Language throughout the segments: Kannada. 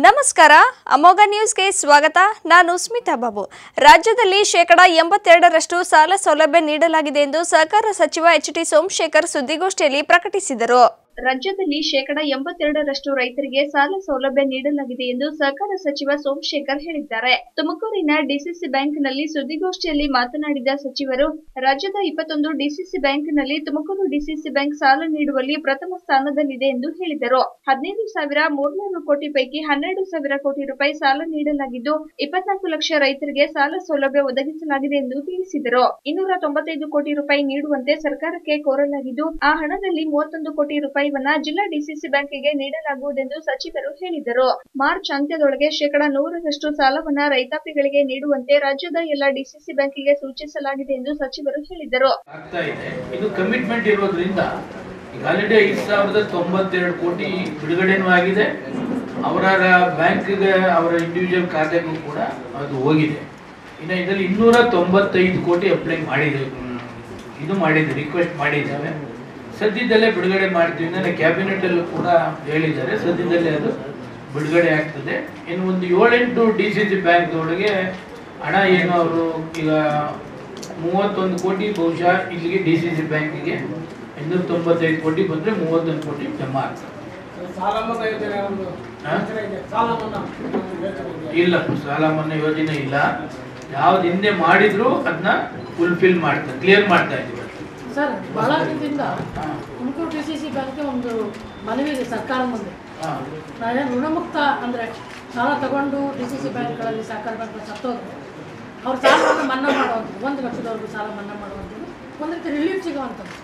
ನಮಸ್ಕಾರ ಅಮೋಘ ನ್ಯೂಸ್ಗೆ ಸ್ವಾಗತ ನಾನು ಸ್ಮಿತಾ ಬಾಬು ರಾಜ್ಯದಲ್ಲಿ ಶೇಕಡ ಎಂಬತ್ತೆರಡರಷ್ಟು ಸಾಲ ಸೌಲಭ್ಯ ನೀಡಲಾಗಿದೆ ಎಂದು ಸಹಕಾರ ಸಚಿವ ಎಚ್ ಟಿ ಸೋಮಶೇಖರ್ ಸುದ್ದಿಗೋಷ್ಠಿಯಲ್ಲಿ ಪ್ರಕಟಿಸಿದರು ರಾಜ್ಯದಲ್ಲಿ ಶೇಕಡ ಎಂಬತ್ತೆರಡರಷ್ಟು ರೈತರಿಗೆ ಸಾಲ ಸೌಲಭ್ಯ ನೀಡಲಾಗಿದೆ ಎಂದು ಸಹಕಾರ ಸಚಿವ ಸೋಮಶೇಖರ್ ಹೇಳಿದ್ದಾರೆ ತುಮಕೂರಿನ ಡಿಸಿಸಿ ಬ್ಯಾಂಕ್ನಲ್ಲಿ ಸುದ್ದಿಗೋಷ್ಠಿಯಲ್ಲಿ ಮಾತನಾಡಿದ ಸಚಿವರು ರಾಜ್ಯದ ಇಪ್ಪತ್ತೊಂದು ಡಿಸಿಸಿ ಬ್ಯಾಂಕ್ನಲ್ಲಿ ತುಮಕೂರು ಡಿಸಿಸಿ ಬ್ಯಾಂಕ್ ಸಾಲ ನೀಡುವಲ್ಲಿ ಪ್ರಥಮ ಸ್ಥಾನದಲ್ಲಿದೆ ಎಂದು ಹೇಳಿದರು ಹದಿನೈದು ಸಾವಿರ ಮೂರ್ನೂರು ಕೋಟಿ ಪೈಕಿ ಹನ್ನೆರಡು ಸಾವಿರ ಕೋಟಿ ರೂಪಾಯಿ ಸಾಲ ನೀಡಲಾಗಿದ್ದು ಇಪ್ಪತ್ನಾಲ್ಕು ಲಕ್ಷ ರೈತರಿಗೆ ಸಾಲ ಸೌಲಭ್ಯ ಒದಗಿಸಲಾಗಿದೆ ಎಂದು ತಿಳಿಸಿದರು ಇನ್ನೂರ ತೊಂಬತ್ತೈದು ಕೋಟಿ ರೂಪಾಯಿ ನೀಡುವಂತೆ ಸರ್ಕಾರಕ್ಕೆ ಕೋರಲಾಗಿದ್ದು ಆ ಹಣದಲ್ಲಿ ಮೂವತ್ತೊಂದು ಕೋಟಿ ರೂಪಾಯಿವನ್ನ ಜಿಲ್ಲಾ ಡಿಸಿಸಿ ಬ್ಯಾಂಕಿಗೆ ನೀಡಲಾಗುವುದೆಂದು ಸಚಿವರು ಹೇಳಿದರು ಮಾರ್ಚ್ ಅಂತ್ಯದೊಳಗೆ ಶೇಕಡಾ ನೂರರಷ್ಟು ಸಾಲವನ್ನ ರೈತಾಪಿಗಳಿಗೆ ನೀಡುವಂತೆ ರಾಜ್ಯದ ಎಲ್ಲ ಡಿಸಿಸಿ ಬ್ಯಾಂಕಿಗೆ ಸೂಚಿಸಲಾಗಿದೆ ಎಂದು ಸಚಿವರು ಹೇಳಿದರು ಆಗ್ತಾ ಇದೆ ಇದು ಕಮಿಟ್ಮೆಂಟ್ ಇರೋದ್ರಿಂದ ಈಗ ಆಲ್ರೆಡಿ ಐದು ಸಾವಿರದ ತೊಂಬತ್ತೆರಡು ಕೋಟಿ ಬಿಡುಗಡೆನೂ ಆಗಿದೆ ಅವರ ಬ್ಯಾಂಕ್ಗೆ ಅವರ ಇಂಡಿವಿಜುವಲ್ ಖಾತೆಗೂ ಕೂಡ ಅದು ಹೋಗಿದೆ ಇನ್ನು ಇದರಲ್ಲಿ ಇನ್ನೂರ ತೊಂಬತ್ತೈದು ಕೋಟಿ ಅಪ್ಲೈ ಮಾಡಿದೆ ಇದು ಮಾಡಿದೆ ರಿಕ್ವೆಸ್ಟ್ ಮಾಡಿದ್ದಾವೆ ಸದ್ಯದಲ್ಲೇ ಬಿಡುಗಡೆ ಮಾಡ್ತೀವಿ ಅಂದರೆ ಕ್ಯಾಬಿನೆಟ್ ಅಲ್ಲೂ ಕೂಡ ಹೇಳಿದ್ದಾರೆ ಸದ್ಯದಲ್ಲೇ ಅದು ಬಿಡುಗಡೆ ಆಗ್ತದೆ ಇನ್ನು ಒಂದು ಏಳೆಂಟು ಡಿ ಸಿ ಸಿ ಬ್ಯಾಂಕ್ ಒಳಗೆ ಹಣ ಏನು ಅವರು ಈಗ ಮೂವತ್ತೊಂದು ಕೋಟಿ ಬಹುಶಃ ಇಲ್ಲಿಗೆ ಡಿ ಸಿ ಸಿ ಬ್ಯಾಂಕಿಗೆ ಇನ್ನೂರ ತೊಂಬತ್ತೈದು ಕೋಟಿ ಬಂದರೆ ಮೂವತ್ತೊಂದು ಕೋಟಿ ಜಮಾ ಆಗ್ತದೆ ಸಾಲ ಮನ್ನಾ ಯೋಜನೆ ಒಂದು ಹಾ? ಯೋಜನೆ ಇದೆ ಸಾಲ ಮನ್ನಾ ಒಂದು ಯೋಜನೆ ಇದೆ ಇಲ್ಲ ಸಾಲ ಮನ್ನಾ ಯೋಜನೆ ಇಲ್ಲ ಯಾವ್ದು ಹಿಂದೆ ಮಾಡಿದ್ರು ಅದನ್ನ ಫುಲ್ಫಿಲ್ ಮಾಡ್ತಾರೆ ಕ್ಲಿಯರ್ ಮಾಡ್ತಾ ಇದ್ದೀವಿ ಸರ್ ಬಹಳ ದಿನದಿಂದ ಹಾ. ತುಮಕೂರು ಡಿ ಸಿ ಸಿ ಬ್ಯಾಂಕ್ಗೆ ಒಂದು ಮನವಿ ಇದೆ ಸರ್ಕಾರ ಮುಂದೆ ಹಾ. ನಾವೇನು ಋಣಮುಕ್ತ ಅಂದರೆ ಸಾಲ ತಗೊಂಡು ಡಿ ಸಿ ಸಿ ಬ್ಯಾಂಕ್ಗಳಲ್ಲಿ ಸಹಕಾರ ಬ್ಯಾಂಕ್ ಸತ್ತೋದ್ರೆ ಅವ್ರ ಸಾಲವನ್ನು ಮನ್ನಾ ಮಾಡುವಂಥದ್ದು ಒಂದು ಲಕ್ಷದವರೆಗೂ ಸಾಲ ಮನ್ನಾ ಮಾಡುವಂಥದ್ದು ಒಂದು ರೀತಿ ರಿಲೀಫ್ ಸಿಗುವಂಥದ್ದು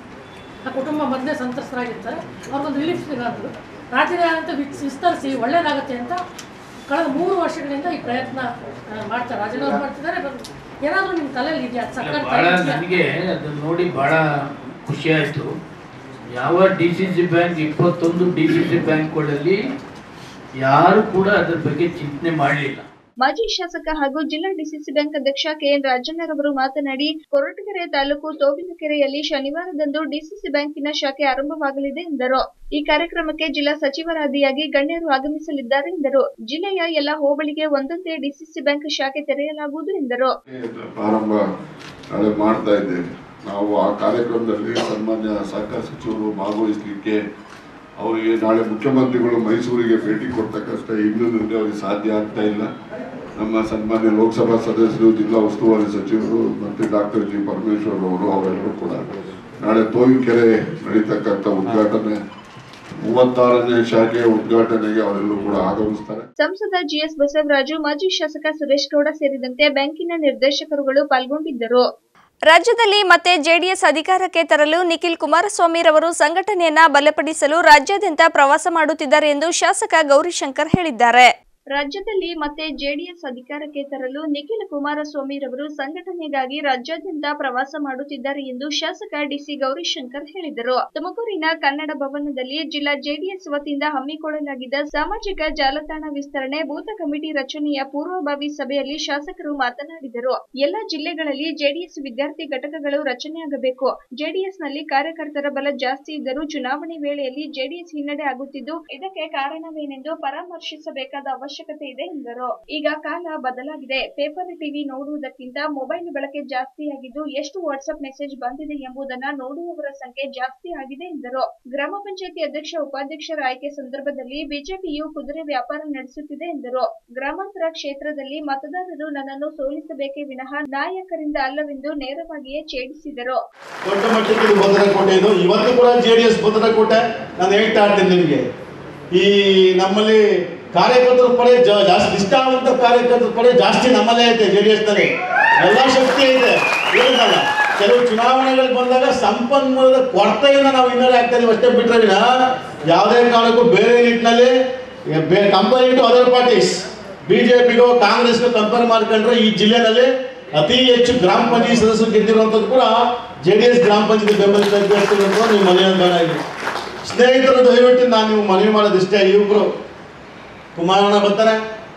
ಆ ಕುಟುಂಬ ಮೊದಲೇ ಸಂತ್ರಸ್ತರಾಗಿರ್ತಾರೆ ಅವ್ರಿಗೊಂದು ರಿಲೀಫ್ ಸಿಗೋದು ರಾಜ್ಯದಾದ್ಯಂತ ವಿಸ್- ವಿಸ್ತರಿಸಿ ಒಳ್ಳೇದಾಗುತ್ತೆ ಅಂತ ಕಳೆದ ಮೂರು ವರ್ಷಗಳಿಂದ ಈ ಪ್ರಯತ್ನ ಆ, ಮಾಡ್ತಾರೆ ರಾಜನವ್ರು ಮಾಡ್ತಿದ್ದಾರೆ ಬಟ್ ಏನಾದರೂ ನಿಮ್ಮ ತಲೆಯಲ್ಲಿ ಇದೆಯಾ ಇಲ್ಲ, ಸರ್ಕಾರ ಬಹಳ ತಲೆಯಲ್ಲಿ ಇದೆಯಾ? ನನಗೆ ಅದನ್ನ ನೋಡಿ ಬಹಳ ಖುಷಿ ಆಯ್ತು ಯಾವ ಡಿ ಸಿ ಸಿ ಬ್ಯಾಂಕ್ ಇಪ್ಪತ್ತೊಂದು ಡಿ ಸಿ ಸಿ ಬ್ಯಾಂಕ್ಗಳಲ್ಲಿ ಯಾರು ಕೂಡ ಅದ್ರ ಬಗ್ಗೆ ಚಿಂತನೆ ಮಾಡಲಿಲ್ಲ ಮಾಜಿ ಶಾಸಕ ಹಾಗೂ ಜಿಲ್ಲಾ ಡಿಸಿಸಿ ಬ್ಯಾಂಕ್ ಅಧ್ಯಕ್ಷ ಕೆಎನ್ ರಾಜಣ್ಣರವರು ಮಾತನಾಡಿ ಕೊರಟಗೆರೆ ತಾಲೂಕು ತೋಬಿನಕೆರೆಯಲ್ಲಿ ಶನಿವಾರದಂದು ಡಿಸಿಸಿ ಬ್ಯಾಂಕಿನ ಶಾಖೆ ಆರಂಭವಾಗಲಿದೆ ಎಂದರು ಈ ಕಾರ್ಯಕ್ರಮಕ್ಕೆ ಜಿಲ್ಲಾ ಸಚಿವರಾದಿಯಾಗಿ ಗಣ್ಯರು ಆಗಮಿಸಲಿದ್ದಾರೆ ಎಂದರು ಜಿಲ್ಲೆಯ ಎಲ್ಲ ಹೋಬಳಿಗೆ ಒಂದೊಂದೇ ಡಿಸಿಸಿ ಬ್ಯಾಂಕ್ ಶಾಖೆ ತೆರೆಯಲಾಗುವುದು ಎಂದರು ಪ್ರಾರಂಭ ನಾಳೆ ಮಾಡ್ತಾ ಇದ್ದೇವೆ ನಾವು ಆ ಕಾರ್ಯಕ್ರಮದಲ್ಲಿ ಸನ್ಮಾನ್ಯ ಸಹಕಾರ ಸಚಿವರು ಭಾಗವಹಿಸಲಿಕ್ಕೆ ಅವರಿಗೆ ನಾಳೆ ಮುಖ್ಯಮಂತ್ರಿಗಳು ಮೈಸೂರಿಗೆ ಭೇಟಿ ಕೊಡ್ತಕ್ಕಂಥ ಹಿನ್ನೆಲೆಯಲ್ಲಿ ಅವರಿಗೆ ಸಾಧ್ಯ ಆಗ್ತಾ ಇಲ್ಲ ನಮ್ಮ ಸನ್ಮಾನ್ಯ ಲೋಕಸಭಾ ಸದಸ್ಯರು ಜಿಲ್ಲಾ ಉಸ್ತುವಾರಿ ಸಚಿವರು ಮತ್ತು ಡಾಕ್ಟರ್ ಜಿ ಪರಮೇಶ್ವರ್ ಅವರು ಅವರೆಲ್ಲರೂ ಕೂಡ ನಾಳೆ ತೋವಿಕೆರೆ ನಡೀತಕ್ಕಂಥ ಉದ್ಘಾಟನೆ ಮೂವತ್ತಾರನೇ ಶಾಖೆಯ ಉದ್ಘಾಟನೆಗೆ ಅವರೆಲ್ಲರೂ ಕೂಡ ಆಗಮಿಸ್ತಾರೆ ಸಂಸದ ಜಿಎಸ್ ಬಸವರಾಜು ಮಾಜಿ ಶಾಸಕ ಸುರೇಶ್ ಗೌಡ ಸೇರಿದಂತೆ ಬ್ಯಾಂಕಿನ ನಿರ್ದೇಶಕರುಗಳು ಪಾಲ್ಗೊಂಡಿದ್ದರು ರಾಜ್ಯದಲ್ಲಿ ಮತ್ತೆ ಜೆಡಿಎಸ್ ಅಧಿಕಾರಕ್ಕೆ ತರಲು ನಿಖಿಲ್ ಕುಮಾರಸ್ವಾಮಿರವರು ಸಂಘಟನೆಯನ್ನ ಬಲಪಡಿಸಲು ರಾಜ್ಯಾದ್ಯಂತ ಪ್ರವಾಸ ಮಾಡುತ್ತಿದ್ದಾರೆ ಎಂದು ಶಾಸಕ ಗೌರಿಶಂಕರ್ ಹೇಳಿದ್ದಾರೆ ರಾಜ್ಯದಲ್ಲಿ ಮತ್ತೆ ಜೆಡಿಎಸ್ ಅಧಿಕಾರಕ್ಕೆ ತರಲು ನಿಖಿಲ್ ಕುಮಾರಸ್ವಾಮಿರವರು ಸಂಘಟನೆಗಾಗಿ ರಾಜ್ಯಾದ್ಯಂತ ಪ್ರವಾಸ ಮಾಡುತ್ತಿದ್ದಾರೆ ಎಂದು ಶಾಸಕ ಡಿಸಿ ಗೌರಿಶಂಕರ್ ಹೇಳಿದರು ತುಮಕೂರಿನ ಕನ್ನಡ ಭವನದಲ್ಲಿ ಜಿಲ್ಲಾ ಜೆಡಿಎಸ್ ವತಿಯಿಂದ ಹಮ್ಮಿಕೊಳ್ಳಲಾಗಿದ್ದ ಸಾಮಾಜಿಕ ಜಾಲತಾಣ ವಿಸ್ತರಣೆ ಬೂತ್ ಕಮಿಟಿ ರಚನೆಯ ಪೂರ್ವಭಾವಿ ಸಭೆಯಲ್ಲಿ ಶಾಸಕರು ಮಾತನಾಡಿದರು ಎಲ್ಲ ಜಿಲ್ಲೆಗಳಲ್ಲಿ ಜೆಡಿಎಸ್ ವಿದ್ಯಾರ್ಥಿ ಘಟಕಗಳು ರಚನೆಯಾಗಬೇಕು ಜೆಡಿಎಸ್ನಲ್ಲಿ ಕಾರ್ಯಕರ್ತರ ಬಲ ಜಾಸ್ತಿ ಇದ್ದರೂ ಚುನಾವಣೆ ವೇಳೆಯಲ್ಲಿ ಜೆಡಿಎಸ್ ಹಿನ್ನಡೆ ಆಗುತ್ತಿದ್ದು ಇದಕ್ಕೆ ಕಾರಣವೇನೆಂದು ಪರಾಮರ್ಶಿಸಬೇಕಾದ ಅವಶ್ಯಕತೆ ಇದೆ ಎಂದರು ಈಗ ಕಾಲ ಬದಲಾಗಿದೆ ಪೇಪರ್ ಟಿವಿ ನೋಡುವುದಕ್ಕಿಂತ ಮೊಬೈಲ್ ಬಳಕೆ ಜಾಸ್ತಿಯಾಗಿದ್ದು ಎಷ್ಟು ವಾಟ್ಸ್ಆಪ್ ಮೆಸೇಜ್ ಬಂದಿದೆ ಎಂಬುದನ್ನ ನೋಡುವವರ ಸಂಖ್ಯೆ ಜಾಸ್ತಿ ಆಗಿದೆ ಎಂದರು ಗ್ರಾಮ ಪಂಚಾಯತಿ ಅಧ್ಯಕ್ಷ ಉಪಾಧ್ಯಕ್ಷರ ಆಯ್ಕೆ ಸಂದರ್ಭದಲ್ಲಿ ಬಿಜೆಪಿಯು ಕುದುರೆ ವ್ಯಾಪಾರ ನಡೆಸುತ್ತಿದೆ ಎಂದರು ಗ್ರಾಮಾಂತರ ಕ್ಷೇತ್ರದಲ್ಲಿ ಮತದಾರರು ನನ್ನನ್ನು ಸೋಲಿಸಬೇಕೇ ವಿನಃ ನಾಯಕರಿಂದ ಅಲ್ಲವೆಂದು ನೇರವಾಗಿಯೇ ಛೇಡಿಸಿದರು ದೊಡ್ಡ ಮಟ್ಟಕ್ಕೆ ಇದು ಭದ್ರಕೋಟೆ ಇದು ಇವತ್ತು ಕೂಡ ಜೆ ಡಿ ಎಸ್ ಭದ್ರಕೋಟೆ ನಾನು ಹೇಳ್ತಾ ಇರ್ತೇನೆ ನಿಮಗೆ ಈ ನಮ್ಮಲ್ಲಿ ಕಾರ್ಯಕರ್ತರ ಪಡೆ ಜಾ- ಜಾಸ್ತಿ ನಿಷ್ಠಾವಂತ ಕಾರ್ಯಕರ್ತರ ಪಡೆ ಜಾಸ್ತಿ ನಮ್ಮಲ್ಲೇ ಐತೆ ಜೆ ಡಿ ಎಸ್ನಲ್ಲಿ ಎಲ್ಲ ಶಕ್ತಿ ಇದೆ ಹೇಳಿದ್ನಲ್ಲ ಕೆಲವು ಚುನಾವಣೆಗಳು ಬಂದಾಗ ಸಂಪನ್ಮೂಲದ ಕೊರತೆಯಿಂದ ನಾವು ಹಿನ್ನಡೆ ಆಗ್ತಾ ಇದೀವಿ ಅಷ್ಟೇ ಬಿಟ್ಟರೆ ವಿನ ಯಾವುದೇ ಕಾರಣಕ್ಕೂ ಬೇರೆ ನಿಟ್ಟಿನಲ್ಲಿ ಕಂಪೇರ್ ಟು ಅದರ್ ಪಾರ್ಟೀಸ್ ಬಿಜೆಪಿಗೋ ಕಾಂಗ್ರೆಸ್ಗೋ ಕಂಪೇರ್ ಮಾಡ್ಕೊಂಡ್ರೆ ಈ ಜಿಲ್ಲೆನಲ್ಲಿ ಅತಿ ಹೆಚ್ಚು ಗ್ರಾಮ ಪಂಚಾಯತ್ ಸದಸ್ಯರು ಗೆದ್ದಿರುವಂಥದ್ದು ಕೂಡ ಜೆ ಡಿ ಎಸ್ ಗ್ರಾಮ ಪಂಚಾಯತ್ ಬೆಂಬಲಿತ ಅಭ್ಯರ್ಥಿಗಳು ಅಂತ ನೀವು ಮನವಿ ಇದೆ ಸ್ನೇಹಿತರು ದಯವಿಟ್ಟು ನಾನು ನೀವು ಮನವಿ ಮಾಡೋದಿಷ್ಟೇ ಯುವಕರು ಕುಮಾರಣ್ಣ ಬರ್ತಾರೆ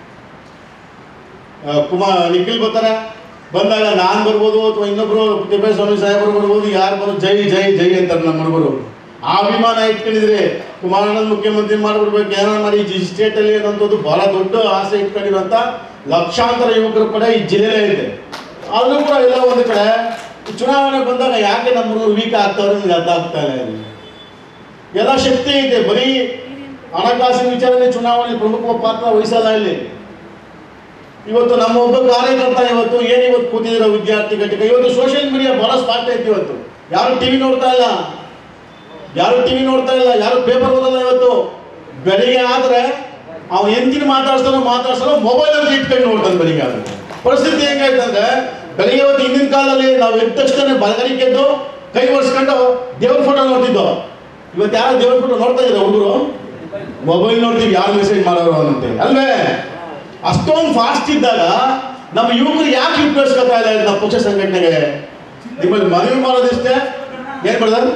ಆ, ಕುಮಾರ್ ನಿಖಿಲ್ ಬರ್ತಾರೆ ಬಂದಾಗ ನಾನು ಬರ್ಬೋದು ಅಥವಾ ಇನ್ನೊಬ್ರು ತಿಪ್ಪೇಸ್ವಾಮಿ ಸಾಹೇಬರು ಬರ್ಬೋದು ಯಾರು ಬರೋ ಜೈ ಜೈ ಜೈ ಅಂತಾರೆ ನಮ್ಮ ಹುಡುಗರು ಆ ಅಭಿಮಾನ ಇಟ್ಕೊಂಡಿದ್ರೆ ಕುಮಾರಣ್ಣ ಮುಖ್ಯಮಂತ್ರಿ ಮಾಡ್ಬಿಡ್ಬೇಕು ಏನಾರು ಮಾಡಿ ಈ ಸ್ಟೇಟಲ್ಲಿ ಅನ್ನೋಂಥದ್ದು ಬಹಳ ದೊಡ್ಡ ಆಸೆ ಇಟ್ಕೊಂಡಿರುವಂಥ ಲಕ್ಷಾಂತರ ಯುವಕರ ಕಡೆ ಈ ಜಿಲ್ಲೆನೇ ಇದೆ ಆದ್ರೂ ಕೂಡ ಎಲ್ಲ ಒಂದು ಕಡೆ ಈ ಚುನಾವಣೆ ಬಂದಾಗ ಯಾಕೆ ನಮ್ಮ ವೀಕ್ ಆಗ್ತಾವ್ರೆ ನನಗೆ ಅರ್ಥ ಆಗ್ತಾ ಇಲ್ಲ ಇಲ್ಲಿ. ಎಲ್ಲ ಶಕ್ತಿ ಇದೆ ಬರೀ ಹಣಕಾಸಿನ ವಿಚಾರದಲ್ಲಿ ಚುನಾವಣೆ ಪ್ರಮುಖ ಪಾತ್ರ ವಹಿಸಲ್ಲ ಇಲ್ಲಿ ಇವತ್ತು ನಮ್ಮ ಒಬ್ಬ ಕಾರ್ಯಕರ್ತ ಇವತ್ತು ಏನು ಇವತ್ತು ಕೂತಿದಿರೋ ವಿದ್ಯಾರ್ಥಿ ಘಟಕ ಇವತ್ತು ಸೋಷಿಯಲ್ ಮೀಡಿಯಾ ಬಹಳ ಸ್ಪಾಟ್ ಐತಿ ಇವತ್ತು ಯಾರು ಟಿವಿ ನೋಡ್ತಾ ಇಲ್ಲ ಯಾರು ಟಿವಿ ನೋಡ್ತಾ ಇಲ್ಲ ಯಾರು ಪೇಪರ್ ಓದಲ್ಲ ಇವತ್ತು ಬೆಳಿಗ್ಗೆ ಆದ್ರೆ ಅವ ಎಂದಿನ ಮಾತಾಡ್ತಾನೋ ಮಾತಾಡ್ತಾನೋ ಮೊಬೈಲ್ ಅಂತ ಇಟ್ಕೊಂಡು ನೋಡ್ತಾನೆ ಬೆಳಿಗ್ಗೆ ಆದ್ರೆ ಪರಿಸ್ಥಿತಿ ಹೆಂಗಾಯ್ತಂದ್ರೆ ಬೆಳಿಗ್ಗೆ ಇವತ್ತು ಹಿಂದಿನ ಕಾಲದಲ್ಲಿ ನಾವು ಎದ್ದ ತಕ್ಷಣ ಬಲಗಡಿಗೆ ಎದ್ದು ಕೈ ಒರೆಸ್ಕೊಂಡು ದೇವ್ರ ಫೋಟೋ ನೋಡ್ತಿದ್ದೋ ಇವತ್ತು ಯಾರು ದೇವ್ರ ಫೋಟೋ ನೋಡ್ತಾ ಇದ್ದಾರೆ ಹುಡುಗರು ಮೊಬೈಲ್ ನೋಡ್ತೀವಿ ಯಾರು ಮೆಸೇಜ್ ಮಾಡೋರು ಅಂತೇಳಿ ಅಲ್ವೇ ಅಷ್ಟೊಂದು ಫಾಸ್ಟ್ ಇದ್ದಾಗ ನಮ್ಮ ಯುವಕರು ಯಾಕೆ ಉಪಯೋಗಿಸ್ಕೊತಾ ಇಲ್ಲ ನಮ್ಮ ಪಕ್ಷ ಸಂಘಟನೆಗೆ ನಿಮ್ಮಲ್ಲಿ ಮನವಿ ಮಾಡೋದಿಷ್ಟೇ ಏನ್ ಬ್ರದರ್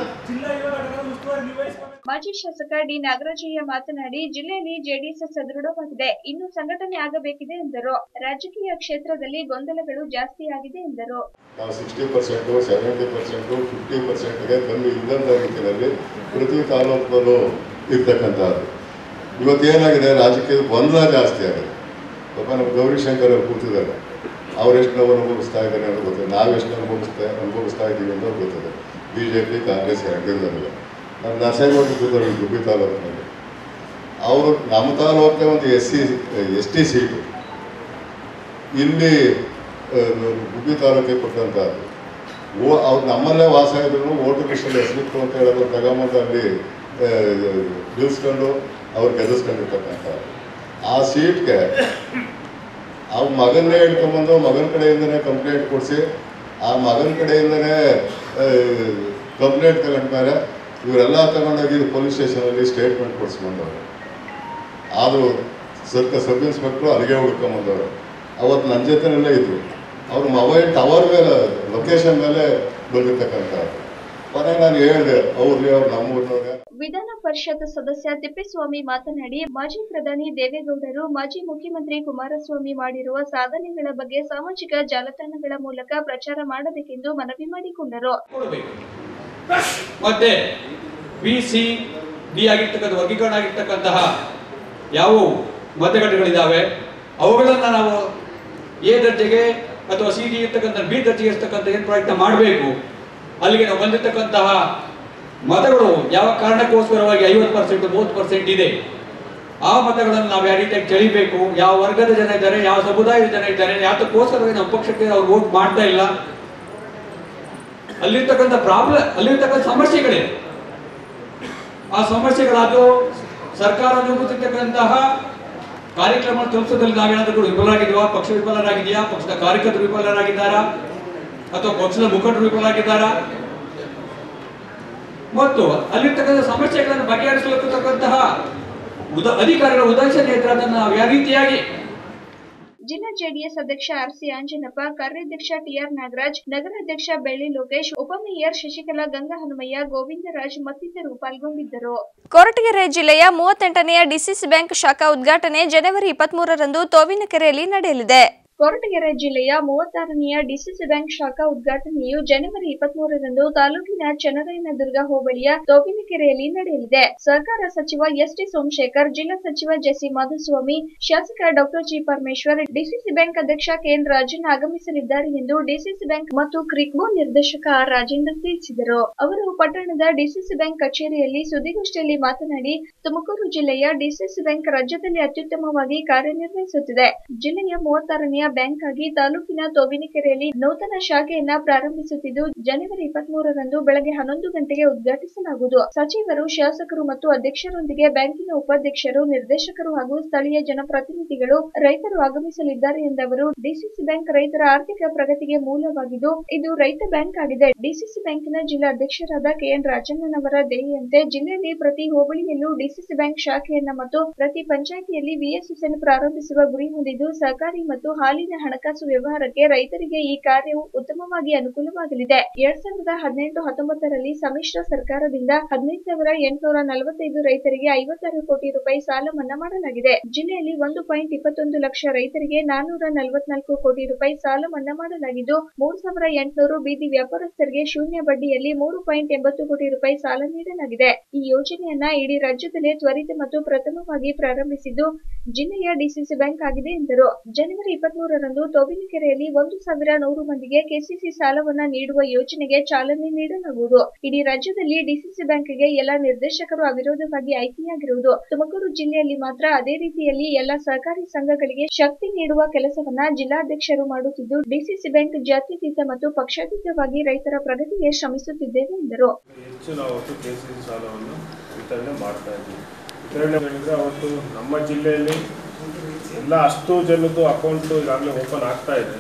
ಮಾಜಿ ಶಾಸಕ ಡಿ ನಾಗರಾಜಯ್ಯ ಮಾತನಾಡಿ ಜಿಲ್ಲೆಯಲ್ಲಿ ಜೆಡಿಎಸ್ ಸದೃಢವಾಗಿದೆ ಇನ್ನು ಸಂಘಟನೆ ಆಗಬೇಕಿದೆ ಎಂದರು ರಾಜಕೀಯ ಕ್ಷೇತ್ರದಲ್ಲಿ ಗೊಂದಲಗಳು ಜಾಸ್ತಿ ಆಗಿದೆ ಎಂದರು ನಾವು sixty percent seventy percent fifty ಪರ್ಸೆಂಟ್ಗೆ ಕಮ್ಮಿ ಇದ್ದಂಥ ರೀತಿಯಲ್ಲಿ ಪ್ರತಿ ತಾಲೂಕಲ್ಲೂ ಇರ್ತಕ್ಕಂಥದ್ದು ಇವತ್ತೇನಾಗಿದೆ ರಾಜಕೀಯದ ಗೊಂದಲ ಜಾಸ್ತಿ ಆಗಿದೆ ಪಾಪ ನಮ್ಮ ಗೌರಿಶಂಕರ್ ಅವ್ರು ಕೂತಿದ್ದಾರೆ ಅವರೆಷ್ಟು ನಾವು ಅನುಭವಿಸ್ತಾ ಇದ್ದಾರೆ ಅಂತ ಗೊತ್ತಿದೆ ನಾವೆಷ್ಟು ಅನುಭವಿಸ್ತಾ ಅನುಭವಿಸ್ತಾ ಇದ್ದೀವಿ ಅಂತ ಗೊತ್ತಿದೆ ಬಿ ಜೆ ಪಿ ಕಾಂಗ್ರೆಸ್ ಎರಡರಲ್ಲೂ ನಮ್ಮ ನರಸೇಗೌಡರು ಕೂತಾರೆ ಗುಬ್ಬಿ ತಾಲೂಕಿನಲ್ಲಿ ಅವರು ನಮ್ಮ ತಾಲೂಕಿಗೆ ಒಂದು S C S T seat ಇಲ್ಲಿ ಆ, ಗುಬ್ಬಿ ತಾಲೂಕಿಗೆ ಕೊಟ್ಟಂಥದ್ದು ಓ ಅವ್ರು ನಮ್ಮಲ್ಲೇ ವಾಸ ಇದ್ರು ಓಟು ಲಿಸ್ಟಲ್ಲಿ ಹೆಸರಿತ್ತು ಅಂತ ಹೇಳೋದು ತಗೊಂಬಂದು ಅಲ್ಲಿ ಆ, ನಿಲ್ಸ್ಕೊಂಡು ಅವ್ರು ಗೆಲ್ಲಿಸ್ಕೊಂಡಿರ್ತಕ್ಕಂಥ ಆ ಸೀಟ್ಗೆ ಅವ್ರ ಮಗನ್ನೇ ಹಿಡ್ಕೊಂಬಂದು ಮಗನ ಕಡೆಯಿಂದನೇ ಕಂಪ್ಲೇಂಟ್ ಕೊಡಿಸಿ ಆ ಮಗನ ಕಡೆಯಿಂದನೇ ಕಂಪ್ಲೇಂಟ್ ತಗೊಂಡ್ಮೇಲೆ ಇವರೆಲ್ಲ ತಗೊಂಡೋಗಿ ಪೊಲೀಸ್ ಸ್ಟೇಷನಲ್ಲಿ ಸ್ಟೇಟ್ಮೆಂಟ್ ಕೊಡಿಸ್ಕೊಂಡವ್ರು ಆದರೂ ಸರ್ಕ ಸಬ್ ಇನ್ಸ್ಪೆಕ್ಟ್ರು ಅಲ್ಲಿಗೆ ಹುಡ್ಕೊಂಬಂದವರು ಅವತ್ತು ನನ್ನ ಜೊತೆನಲ್ಲೇ ಇದ್ರು ಅವ್ರ ಮೊಬೈಲ್ ಟವರ್ ಮೇಲೆ ಲೊಕೇಶನ್ ಮೇಲೆ ಬಂದಿರ್ತಕ್ಕಂಥ ಕೊನೆಗೆ ನಾನು ಹೇಳಿದೆ ಅವ್ರಿಗೆ ಅವ್ರು ನಮ್ಮೂರಿನವ್ರೆ ವಿಧಾನ ಪರಿಷತ್ ಸದಸ್ಯ ತಿಪ್ಪೇಸ್ವಾಮಿ ಮಾತನಾಡಿ ಮಾಜಿ ಪ್ರಧಾನಿ ದೇವೇಗೌಡರು ಮಾಜಿ ಮುಖ್ಯಮಂತ್ರಿ ಕುಮಾರಸ್ವಾಮಿ ಮಾಡಿರುವ ಸಾಧನೆಗಳ ಬಗ್ಗೆ ಸಾಮಾಜಿಕ ಜಾಲತಾಣಗಳ ಮೂಲಕ ಪ್ರಚಾರ ಮಾಡಬೇಕೆಂದು ಮನವಿ ಮಾಡಿಕೊಂಡರು ಕೊಡಬೇಕು ಮತ್ತೆ ಬಿ ಸಿ ಡಿ ಆಗಿರ್ತಕ್ಕಂಥ ವರ್ಗೀಕರಣ ಆಗಿರ್ತಕ್ಕಂತಹ ಯಾವುವು ಮತಗಟ್ಟೆಗಳಿದ್ದಾವೆ ಅವುಗಳನ್ನು ನಾವು ಎ ದರ್ಜೆಗೆ ಅಥವಾ ಸಿ ಡಿ ಇರ್ತಕ್ಕಂಥ ಬಿ ದರ್ಜೆಗೆ ಇರ್ತಕ್ಕಂಥ ಏನು ಪ್ರಯತ್ನ ಮಾಡಬೇಕು ಅಲ್ಲಿಗೆ ನಾವು ಬಂದಿರತಕ್ಕಂತಹ ಮತಗಳು ಯಾವ ಕಾರಣಕ್ಕೋಸ್ಕರವಾಗಿ ಐವತ್ತು ಪರ್ಸೆಂಟ್ ಮೂವತ್ತು ಪರ್ಸೆಂಟ್ ಇದೆ ಆ ಮತಗಳನ್ನು ನಾವು ಯಾವ ರೀತಿಯಾಗಿ ಚಳಿಬೇಕು ಯಾವ ವರ್ಗದ ಜನ ಇದ್ದಾರೆ ಯಾವ ಸಮುದಾಯದ ಜನ ಇದ್ದಾರೆ ಯಾತಕ್ಕೋಸ್ಕರ ನಮ್ಮ ಪಕ್ಷಕ್ಕೆ ಅವ್ರು ವೋಟ್ ಮಾಡ್ತಾ ಇಲ್ಲ ಅಲ್ಲಿರ್ತಕ್ಕಂಥ ಪ್ರಾಬ್ಲಮ್ ಅಲ್ಲಿರ್ತಕ್ಕಂಥ ಸಮಸ್ಯೆಗಳಿವೆ ಆ ಸಮಸ್ಯೆಗಳಾದು ಸರ್ಕಾರ ರೂಪಿಸಿರ್ತಕ್ಕಂತಹ ಕಾರ್ಯಕ್ರಮ ತಲುಪಿಸೋದ್ರಲ್ಲಿ ನಾವೇನಾದರೂ ವಿಫಲರಾಗಿದ್ವಾ ಪಕ್ಷ ವಿಫಲರಾಗಿದೆಯಾ ಪಕ್ಷದ ಕಾರ್ಯಕರ್ತರು ವಿಫಲರಾಗಿದ್ದಾರಾ ಅಥವಾ ಪಕ್ಷದ ಮುಖಂಡರು ವಿಫಲರಾಗಿದ್ದಾರಾ ಮತ್ತು ಅಲ್ಲಿರ್ತಕ್ಕಂಥ ಸಮಸ್ಯೆಗಳನ್ನು ಬಗೆಹರಿಸಲಿರ್ತಕ್ಕಂತಹ ಉದ ಅಧಿಕಾರಿಗಳ ಉದಾಸೀನ ಇದ್ರೆ ಅದನ್ನು ನಾವು ಯಾವ ರೀತಿಯಾಗಿ ಜಿಲ್ಲಾ ಜೆಡಿಎಸ್ ಅಧ್ಯಕ್ಷ ಆರ್ಸಿ ಆಂಜನಪ್ಪ ಕಾರ್ಯಾಧ್ಯಕ್ಷ ಟಿಆರ್ ನಾಗರಾಜ್ ನಗರಾಧ್ಯಕ್ಷ ಬೆಳ್ಳಿ ಲೋಕೇಶ್ ಉಪಮೇಯರ್ ಶಶಿಕಲಾ ಗಂಗಾ ಹನುಮಯ್ಯ ಗೋವಿಂದರಾಜ್ ಮತ್ತಿತರರು ಪಾಲ್ಗೊಂಡಿದ್ದರು ಕೊರಟಗೆರೆ ಜಿಲ್ಲೆಯ ಮೂವತ್ತೆಂಟನೆಯ ಡಿಸಿಸಿ ಬ್ಯಾಂಕ್ ಶಾಖಾ ಉದ್ಘಾಟನೆ ಜನವರಿ ಇಪ್ಪತ್ಮೂರರಂದು ತೋವಿನಕೆರೆಯಲ್ಲಿ ನಡೆಯಲಿದೆ ಕೊರಟಗೆರೆ ಜಿಲ್ಲೆಯ ಮೂವತ್ತಾರನೆಯ ಡಿಸಿಸಿ ಬ್ಯಾಂಕ್ ಶಾಖಾ ಉದ್ಘಾಟನೆಯು ಜನವರಿ ಇಪ್ಪತ್ಮೂರರಂದು ತಾಲೂಕಿನ ಚನ್ನರಾಯನದುರ್ಗ ಹೋಬಳಿಯ ತೋಬಿನಕೆರೆಯಲ್ಲಿ ನಡೆಯಲಿದೆ ಸಹಕಾರ ಸಚಿವ ಎಸ್ ಟಿ ಸೋಮಶೇಖರ್ ಜಿಲ್ಲಾ ಸಚಿವ ಜೆಸಿ ಮಾಧುಸ್ವಾಮಿ ಶಾಸಕ doctor G Parameshwar DCC bank ಅಧ್ಯಕ್ಷ ಕೆಎನ್ ರಾಜನ್ ಆಗಮಿಸಲಿದ್ದಾರೆ ಎಂದು ಡಿಸಿಸಿ ಬ್ಯಾಂಕ್ ಮತ್ತು ಕ್ರಿಕ್ಬೋ ನಿರ್ದೇಶಕ ಆರ್ ರಾಜೇಂದ್ರ ತಿಳಿಸಿದರು ಅವರು ಪಟ್ಟಣದ ಡಿಸಿಸಿ ಬ್ಯಾಂಕ್ ಕಚೇರಿಯಲ್ಲಿ ಸುದ್ದಿಗೋಷ್ಠಿಯಲ್ಲಿ ಮಾತನಾಡಿ ತುಮಕೂರು ಜಿಲ್ಲೆಯ ಡಿಸಿಸಿ ಬ್ಯಾಂಕ್ ರಾಜ್ಯದಲ್ಲಿ ಅತ್ಯುತ್ತಮವಾಗಿ ಕಾರ್ಯನಿರ್ವಹಿಸುತ್ತಿದೆ ಜಿಲ್ಲೆಯ ಮೂವತ್ತಾರನೆಯ ಬ್ಯಾಂಕ್ ಆಗಿ ತಾಲೂಕಿನ ತೋಬಿನಕೆರೆಯಲ್ಲಿ ನೂತನ ಶಾಖೆಯನ್ನ ಪ್ರಾರಂಭಿಸುತ್ತಿದ್ದು ಜನವರಿ ಇಪ್ಪತ್ಮೂರರಂದು ಬೆಳಗ್ಗೆ ಹನ್ನೊಂದು ಗಂಟೆಗೆ ಉದ್ಘಾಟಿಸಲಾಗುವುದು ಸಚಿವರು ಶಾಸಕರು ಮತ್ತು ಅಧ್ಯಕ್ಷರೊಂದಿಗೆ ಬ್ಯಾಂಕಿನ ಉಪಾಧ್ಯಕ್ಷರು ನಿರ್ದೇಶಕರು ಹಾಗೂ ಸ್ಥಳೀಯ ಜನಪ್ರತಿನಿಧಿಗಳು ರೈತರು ಆಗಮಿಸಲಿದ್ದಾರೆ ಎಂದವರು ಡಿಸಿಸಿ ಬ್ಯಾಂಕ್ ರೈತರ ಆರ್ಥಿಕ ಪ್ರಗತಿಗೆ ಮೂಲವಾಗಿದ್ದು ಇದು ರೈತ ಬ್ಯಾಂಕ್ ಆಗಿದೆ ಡಿಸಿಸಿ ಬ್ಯಾಂಕಿನ ಜಿಲ್ಲಾ ಅಧ್ಯಕ್ಷರಾದ ಕೆಎನ್ ರಾಜಣ್ಣನವರ ದೇಹಿಯಂತೆ ಜಿಲ್ಲೆಯಲ್ಲಿ ಪ್ರತಿ ಹೋಬಳಿಯಲ್ಲೂ ಡಿಸಿಸಿ ಬ್ಯಾಂಕ್ ಶಾಖೆಯನ್ನ ಮತ್ತು ಪ್ರತಿ ಪಂಚಾಯಿತಿಯಲ್ಲಿ ವಿಎಸ್ಎಸ್ಎನ್ ಪ್ರಾರಂಭಿಸುವ ಗುರಿ ಹೊಂದಿದ್ದು ಸಹಕಾರಿ ಮತ್ತು ಹಾಲಿ ಸಾಲಿನ ಹಣಕಾಸು ವ್ಯವಹಾರಕ್ಕೆ ರೈತರಿಗೆ ಈ ಕಾರ್ಯವು ಉತ್ತಮವಾಗಿ ಅನುಕೂಲವಾಗಲಿದೆ ಎರಡ್ ಸಾವಿರದ ಹದಿನೆಂಟು ಹತ್ತೊಂಬತ್ತರಲ್ಲಿ ಸಮ್ಮಿಶ್ರ ಸರ್ಕಾರದಿಂದ ಹದಿನೈದು ಸಾವಿರ ಎಂಟುನೂರ ನಲವತ್ತೈದು ರೈತರಿಗೆ ಐವತ್ತಾರು ಕೋಟಿ ರೂಪಾಯಿ ಸಾಲ ಮನ್ನಾ ಮಾಡಲಾಗಿದೆ ಜಿಲ್ಲೆಯಲ್ಲಿ ಒಂದು ಪಾಯಿಂಟ್ ಇಪ್ಪತ್ತೊಂದು ಲಕ್ಷ ರೈತರಿಗೆ ನಾನೂರ ನಲವತ್ನಾಲ್ಕು ಕೋಟಿ ರೂಪಾಯಿ ಸಾಲ ಮನ್ನಾ ಮಾಡಲಾಗಿದ್ದು ಮೂರು ಸಾವಿರ ಎಂಟುನೂರು ಬೀದಿ ವ್ಯಾಪಾರಸ್ಥರಿಗೆ ಶೂನ್ಯ ಬಡ್ಡಿಯಲ್ಲಿ ಮೂರು ಪಾಯಿಂಟ್ ಎಂಬತ್ತು ಕೋಟಿ ರೂಪಾಯಿ ಸಾಲ ನೀಡಲಾಗಿದೆ ಈ ಯೋಜನೆಯನ್ನ ಇಡೀ ರಾಜ್ಯದಲ್ಲೇ ತ್ವರಿತ ಮತ್ತು ಪ್ರಥಮವಾಗಿ ಪ್ರಾರಂಭಿಸಿದ್ದು ಜಿಲ್ಲೆಯ ಡಿಸಿಸಿ ಬ್ಯಾಂಕ್ ಆಗಿದೆ ಎಂದರು ಜನವರಿ ಇಪ್ಪತ್ಮೂರರಂದು ತೋಬಿನಕೆರೆಯಲ್ಲಿ ಒಂದು ಸಾವಿರ ನೂರು ಮಂದಿಗೆ ಕೆಸಿಸಿ ಸಾಲವನ್ನ ನೀಡುವ ಯೋಜನೆಗೆ ಚಾಲನೆ ನೀಡಲಾಗುವುದು ಇಡೀ ರಾಜ್ಯದಲ್ಲಿ ಡಿಸಿಸಿ ಬ್ಯಾಂಕ್ಗೆ ಎಲ್ಲ ನಿರ್ದೇಶಕರು ಅವಿರೋಧವಾಗಿ ಆಯ್ಕೆಯಾಗಿರುವುದು ತುಮಕೂರು ಜಿಲ್ಲೆಯಲ್ಲಿ ಮಾತ್ರ ಅದೇ ರೀತಿಯಲ್ಲಿ ಎಲ್ಲ ಸಹಕಾರಿ ಸಂಘಗಳಿಗೆ ಶಕ್ತಿ ನೀಡುವ ಕೆಲಸವನ್ನ ಜಿಲ್ಲಾಧ್ಯಕ್ಷರು ಮಾಡುತ್ತಿದ್ದು ಡಿಸಿಸಿ ಬ್ಯಾಂಕ್ ಜಾತ್ಯತೀತ ಮತ್ತು ಪಕ್ಷಾತೀತವಾಗಿ ರೈತರ ಪ್ರಗತಿಗೆ ಶ್ರಮಿಸುತ್ತಿದ್ದೇವೆ ಎಂದರು ಹೆಚ್ಚು ನಾವು ಅವತ್ತು ಕೆ ಸಿ ಸಿ ಸಾಲವನ್ನು ವಿತರಣೆ ಮಾಡ್ತಾ ಇದ್ದೀವಿ ವಿತರಣೆ ಹೇಳಿದ್ರೆ ಅವತ್ತು ನಮ್ಮ ಜಿಲ್ಲೆಯಲ್ಲಿ ಎಲ್ಲ ಅಷ್ಟು ಜನದ್ದು ಅಕೌಂಟು ಈಗಾಗಲೇ ಓಪನ್ ಆಗ್ತಾ ಇದೆ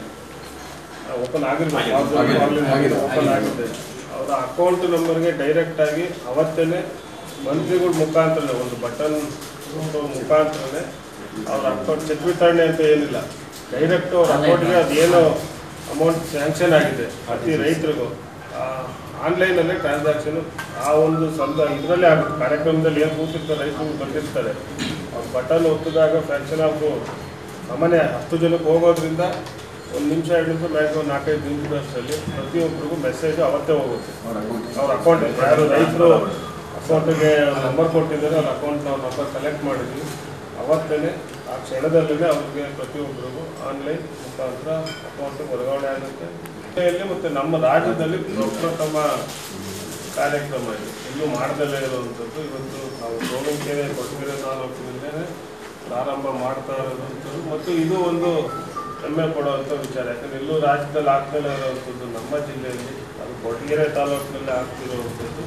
ಓಪನ್ ಆಗಿರ್ಬೇಕು ಓಪನ್ ಆಗಿದೆ ಅವರ ಅಕೌಂಟ್ ನಂಬರ್ಗೆ ಡೈರೆಕ್ಟ್ ಆಗಿ ಅವತ್ತೇನೆ ಮಂತ್ರಿಗಳ ಮುಖಾಂತರ ಒಂದು ಬಟನ್ ಮುಖಾಂತರನೇ ಅವ್ರ ಅಕೌಂಟ್ ಚೆಕ್ ವಿತರಣೆ ಅಂತ ಏನಿಲ್ಲ ಡೈರೆಕ್ಟ್ ಅವ್ರ ಅಕೌಂಟ್ಗೆ ಅದೇನೋ ಅಮೌಂಟ್ ಸ್ಯಾಂಕ್ಷನ್ ಆಗಿದೆ ಪ್ರತಿ ರೈತರಿಗೂ ಆನ್ಲೈನಲ್ಲೇ ಟ್ರಾನ್ಸಾಕ್ಷನ್ ಆ ಒಂದು ಸಂದ ಇದರಲ್ಲೇ ಆಗುತ್ತೆ ಕಾರ್ಯಕ್ರಮದಲ್ಲಿ ಏನು ಕೂತಿರ್ತಾರೆ ರೈತರು ಬಂದಿರ್ತಾರೆ ಅವ್ರು ಬಟನ್ ಒತ್ತಿದಾಗ ಫ್ಯಾಕ್ಷನ್ ಆಫ್ ಸಾಮಾನ್ಯ ಹತ್ತು ಜನಕ್ಕೆ ಹೋಗೋದ್ರಿಂದ ಒಂದು ನಿಮಿಷ ಎರಡು ನಿಮಿಷ ಮ್ಯಾಕ್ಸಿಮಮ್ ನಾಲ್ಕೈದು ನಿಮಿಷದಲ್ಲಿ ಪ್ರತಿಯೊಬ್ಬರಿಗೂ ಮೆಸೇಜ್ ಅವತ್ತೇ ಹೋಗುತ್ತೆ ಅವ್ರ ಅಕೌಂಟ್ ಯಾರು ರೈತರು ಅಕೌಂಟಿಗೆ ನಂಬರ್ ಕೊಟ್ಟಿದ್ದಾರೆ ಅವ್ರ ಅಕೌಂಟ್ ನಾವು ನಂಬರ್ ಕಲೆಕ್ಟ್ ಮಾಡಿದ್ವಿ ಅವತ್ತೇ ಆ ಕ್ಷಣದಲ್ಲೇ ಅವ್ರಿಗೆ ಪ್ರತಿಯೊಬ್ಬರಿಗೂ ಆನ್ಲೈನ್ ಮುಖಾಂತರ ಅಕೌಂಟ್ ವರ್ಗಾವಣೆ ಆಗುತ್ತೆ ಜಿಲ್ಲೆಯಲ್ಲಿ ಮತ್ತು ನಮ್ಮ ರಾಜ್ಯದಲ್ಲಿ ಪ್ರಪ್ರಥಮ ಕಾರ್ಯಕ್ರಮ ಇದೆ ಎಲ್ಲೂ ಮಾಡದಲ್ಲೇ ಇರುವಂಥದ್ದು ಇವತ್ತು ನಾವು ಗೋವಿನಕೆರೆ ಕೊಟ್ಟಗೆರೆ ತಾಲೂಕಿನಿಂದಲೇ ಪ್ರಾರಂಭ ಮಾಡ್ತಾ ಇರೋವಂಥದ್ದು ಮತ್ತು ಇದು ಒಂದು ಹೆಮ್ಮೆ ಪಡುವಂಥ ವಿಚಾರ ಯಾಕಂದರೆ ಎಲ್ಲೂ ರಾಜ್ಯದಲ್ಲಿ ಆಗ್ದಲೇ ಇರುವಂಥದ್ದು ನಮ್ಮ ಜಿಲ್ಲೆಯಲ್ಲಿ ಅದು ಕೊಟ್ಟಗೆರೆ ತಾಲೂಕಿನಲ್ಲಿ ಆಗ್ತಿರುವಂಥದ್ದು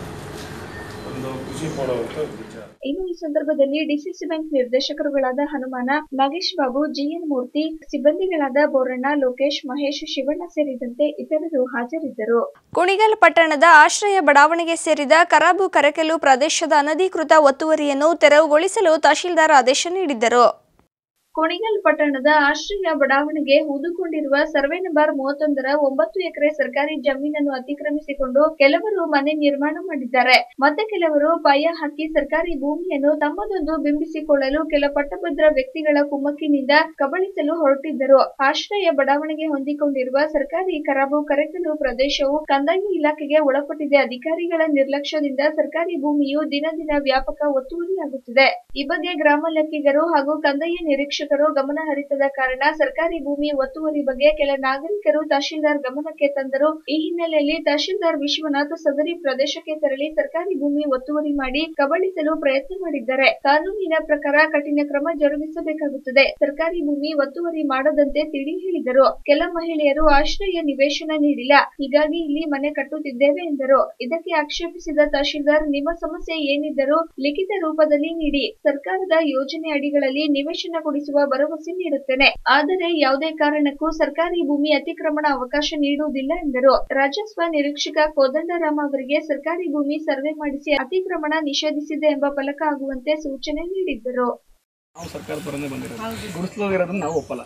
ಒಂದು ಖುಷಿ ಪಡುವಂಥ ವಿಚಾರ ಇನ್ನು ಈ ಸಂದರ್ಭದಲ್ಲಿ ಡಿಸಿಸಿ ಬ್ಯಾಂಕ್ ನಿರ್ದೇಶಕರುಗಳಾದ ಹನುಮಾನ ನಾಗೇಶ್ ಬಾಬು ಜಿಎನ್ ಮೂರ್ತಿ ಸಿಬ್ಬಂದಿಗಳಾದ ಬೋರಣ್ಣ ಲೋಕೇಶ್ ಮಹೇಶ್ ಶಿವಣ್ಣ ಸೇರಿದಂತೆ ಇತರರು ಹಾಜರಿದ್ದರು ಕುಣಿಗಲ್ ಪಟ್ಟಣದ ಆಶ್ರಯ ಬಡಾವಣೆಗೆ ಸೇರಿದ ಕರಾಬು ಕರಕೆಲು ಪ್ರದೇಶದ ಅನಧಿಕೃತ ಒತ್ತುವರಿಯನ್ನು ತೆರವುಗೊಳಿಸಲು ತಹಶೀಲ್ದಾರ್ ಆದೇಶ ನೀಡಿದ್ದರು ಕುಣಿಗಲ್ ಪಟ್ಟಣದ ಆಶ್ರಯ ಬಡಾವಣೆಗೆ ಹೂದುಕೊಂಡಿರುವ ಸರ್ವೆ ನಂಬರ್ ಮೂವತ್ತೊಂದರ ಒಂಬತ್ತು ಎಕರೆ ಸರ್ಕಾರಿ ಜಮೀನನ್ನು ಅತಿಕ್ರಮಿಸಿಕೊಂಡು ಕೆಲವರು ಮನೆ ನಿರ್ಮಾಣ ಮಾಡಿದ್ದಾರೆ ಮತ್ತೆ ಕೆಲವರು ಪಾಯ ಹಾಕಿ ಸರ್ಕಾರಿ ಭೂಮಿಯನ್ನು ತಮ್ಮದೊಂದು ಬಿಂಬಿಸಿಕೊಳ್ಳಲು ಕೆಲ ಪಟ್ಟಭದ್ರ ವ್ಯಕ್ತಿಗಳ ಕುಮ್ಮಕ್ಕಿನಿಂದ ಕಬಳಿಸಲು ಹೊರಟಿದ್ದರು ಆಶ್ರಯ ಬಡಾವಣೆಗೆ ಹೊಂದಿಕೊಂಡಿರುವ ಸರ್ಕಾರಿ ಕರಾಬು ಕರೆಕಲು ಪ್ರದೇಶವು ಕಂದಾಯ ಇಲಾಖೆಗೆ ಒಳಪಟ್ಟಿದೆ ಅಧಿಕಾರಿಗಳ ನಿರ್ಲಕ್ಷ್ಯದಿಂದ ಸರ್ಕಾರಿ ಭೂಮಿಯು ದಿನ ದಿನ ವ್ಯಾಪಕ ಒತ್ತುವರಿಯಾಗುತ್ತಿದೆ ಈ ಬಗ್ಗೆ ಗ್ರಾಮ ಲೆಕ್ಕಿಗರು ಹಾಗೂ ಕಂದಾಯ ನಿರೀಕ್ಷಕರು ಗಮನ ಹರಿಸದ ಕಾರಣ ಸರ್ಕಾರಿ ಭೂಮಿ ಒತ್ತುವರಿ ಬಗ್ಗೆ ಕೆಲ ನಾಗರಿಕರು ತಹಶೀಲ್ದಾರ್ ಗಮನಕ್ಕೆ ತಂದರು ಈ ಹಿನ್ನೆಲೆಯಲ್ಲಿ ತಹಶೀಲ್ದಾರ್ ವಿಶ್ವನಾಥ್ ಸದರಿ ಪ್ರದೇಶಕ್ಕೆ ತೆರಳಿ ಸರ್ಕಾರಿ ಭೂಮಿ ಒತ್ತುವರಿ ಮಾಡಿ ಕಬಳಿಸಲು ಪ್ರಯತ್ನ ಮಾಡಿದ್ದಾರೆ ಕಾನೂನಿನ ಪ್ರಕಾರ ಕಠಿಣ ಕ್ರಮ ಜರುಗಿಸಬೇಕಾಗುತ್ತದೆ ಸರ್ಕಾರಿ ಭೂಮಿ ಒತ್ತುವರಿ ಮಾಡದಂತೆ ತಿಳಿ ಹೇಳಿದರು ಕೆಲ ಮಹಿಳೆಯರು ಆಶ್ರಯ ನಿವೇಶನ ನೀಡಿಲ್ಲ ಹೀಗಾಗಿ ಇಲ್ಲಿ ಮನೆ ಕಟ್ಟುತ್ತಿದ್ದೇವೆ ಎಂದರು ಇದಕ್ಕೆ ಆಕ್ಷೇಪಿಸಿದ ತಹಶೀಲ್ದಾರ್ ನಿಮ್ಮ ಸಮಸ್ಯೆ ಏನಿದ್ದರೂ ಲಿಖಿತ ರೂಪದಲ್ಲಿ ನೀಡಿ ಸರ್ಕಾರದ ಯೋಜನೆ ಅಡಿಗಳಲ್ಲಿ ನಿವೇಶನ ಕೊಡಿಸುವ ಭರವಸೆ ನೀಡುತ್ತೇನೆ ಆದರೆ ಯಾವುದೇ ಕಾರಣಕ್ಕೂ ಸರ್ಕಾರಿ ಭೂಮಿ ಅತಿಕ್ರಮಣ ಅವಕಾಶ ನೀಡುವುದಿಲ್ಲ ಎಂದರು ರಾಜಸ್ವ ನಿರೀಕ್ಷಕ ಕೋದಂಡರಾಮ ಅವರಿಗೆ ಸರ್ಕಾರಿ ಭೂಮಿ ಸರ್ವೆ ಮಾಡಿಸಿ ಅತಿಕ್ರಮಣ ನಿಷೇಧಿಸಿದೆ ಎಂಬ ಫಲಕ ಆಗುವಂತೆ ಸೂಚನೆ ನೀಡಿದ್ದರು ನಾವು ಸರ್ಕಾರ ಪರನೇ ಬಂದಿರೋದು ಗುಡಿಸಲೋದಿರೋದನ್ನ ನಾವು ಒಪ್ಪಲ್ಲ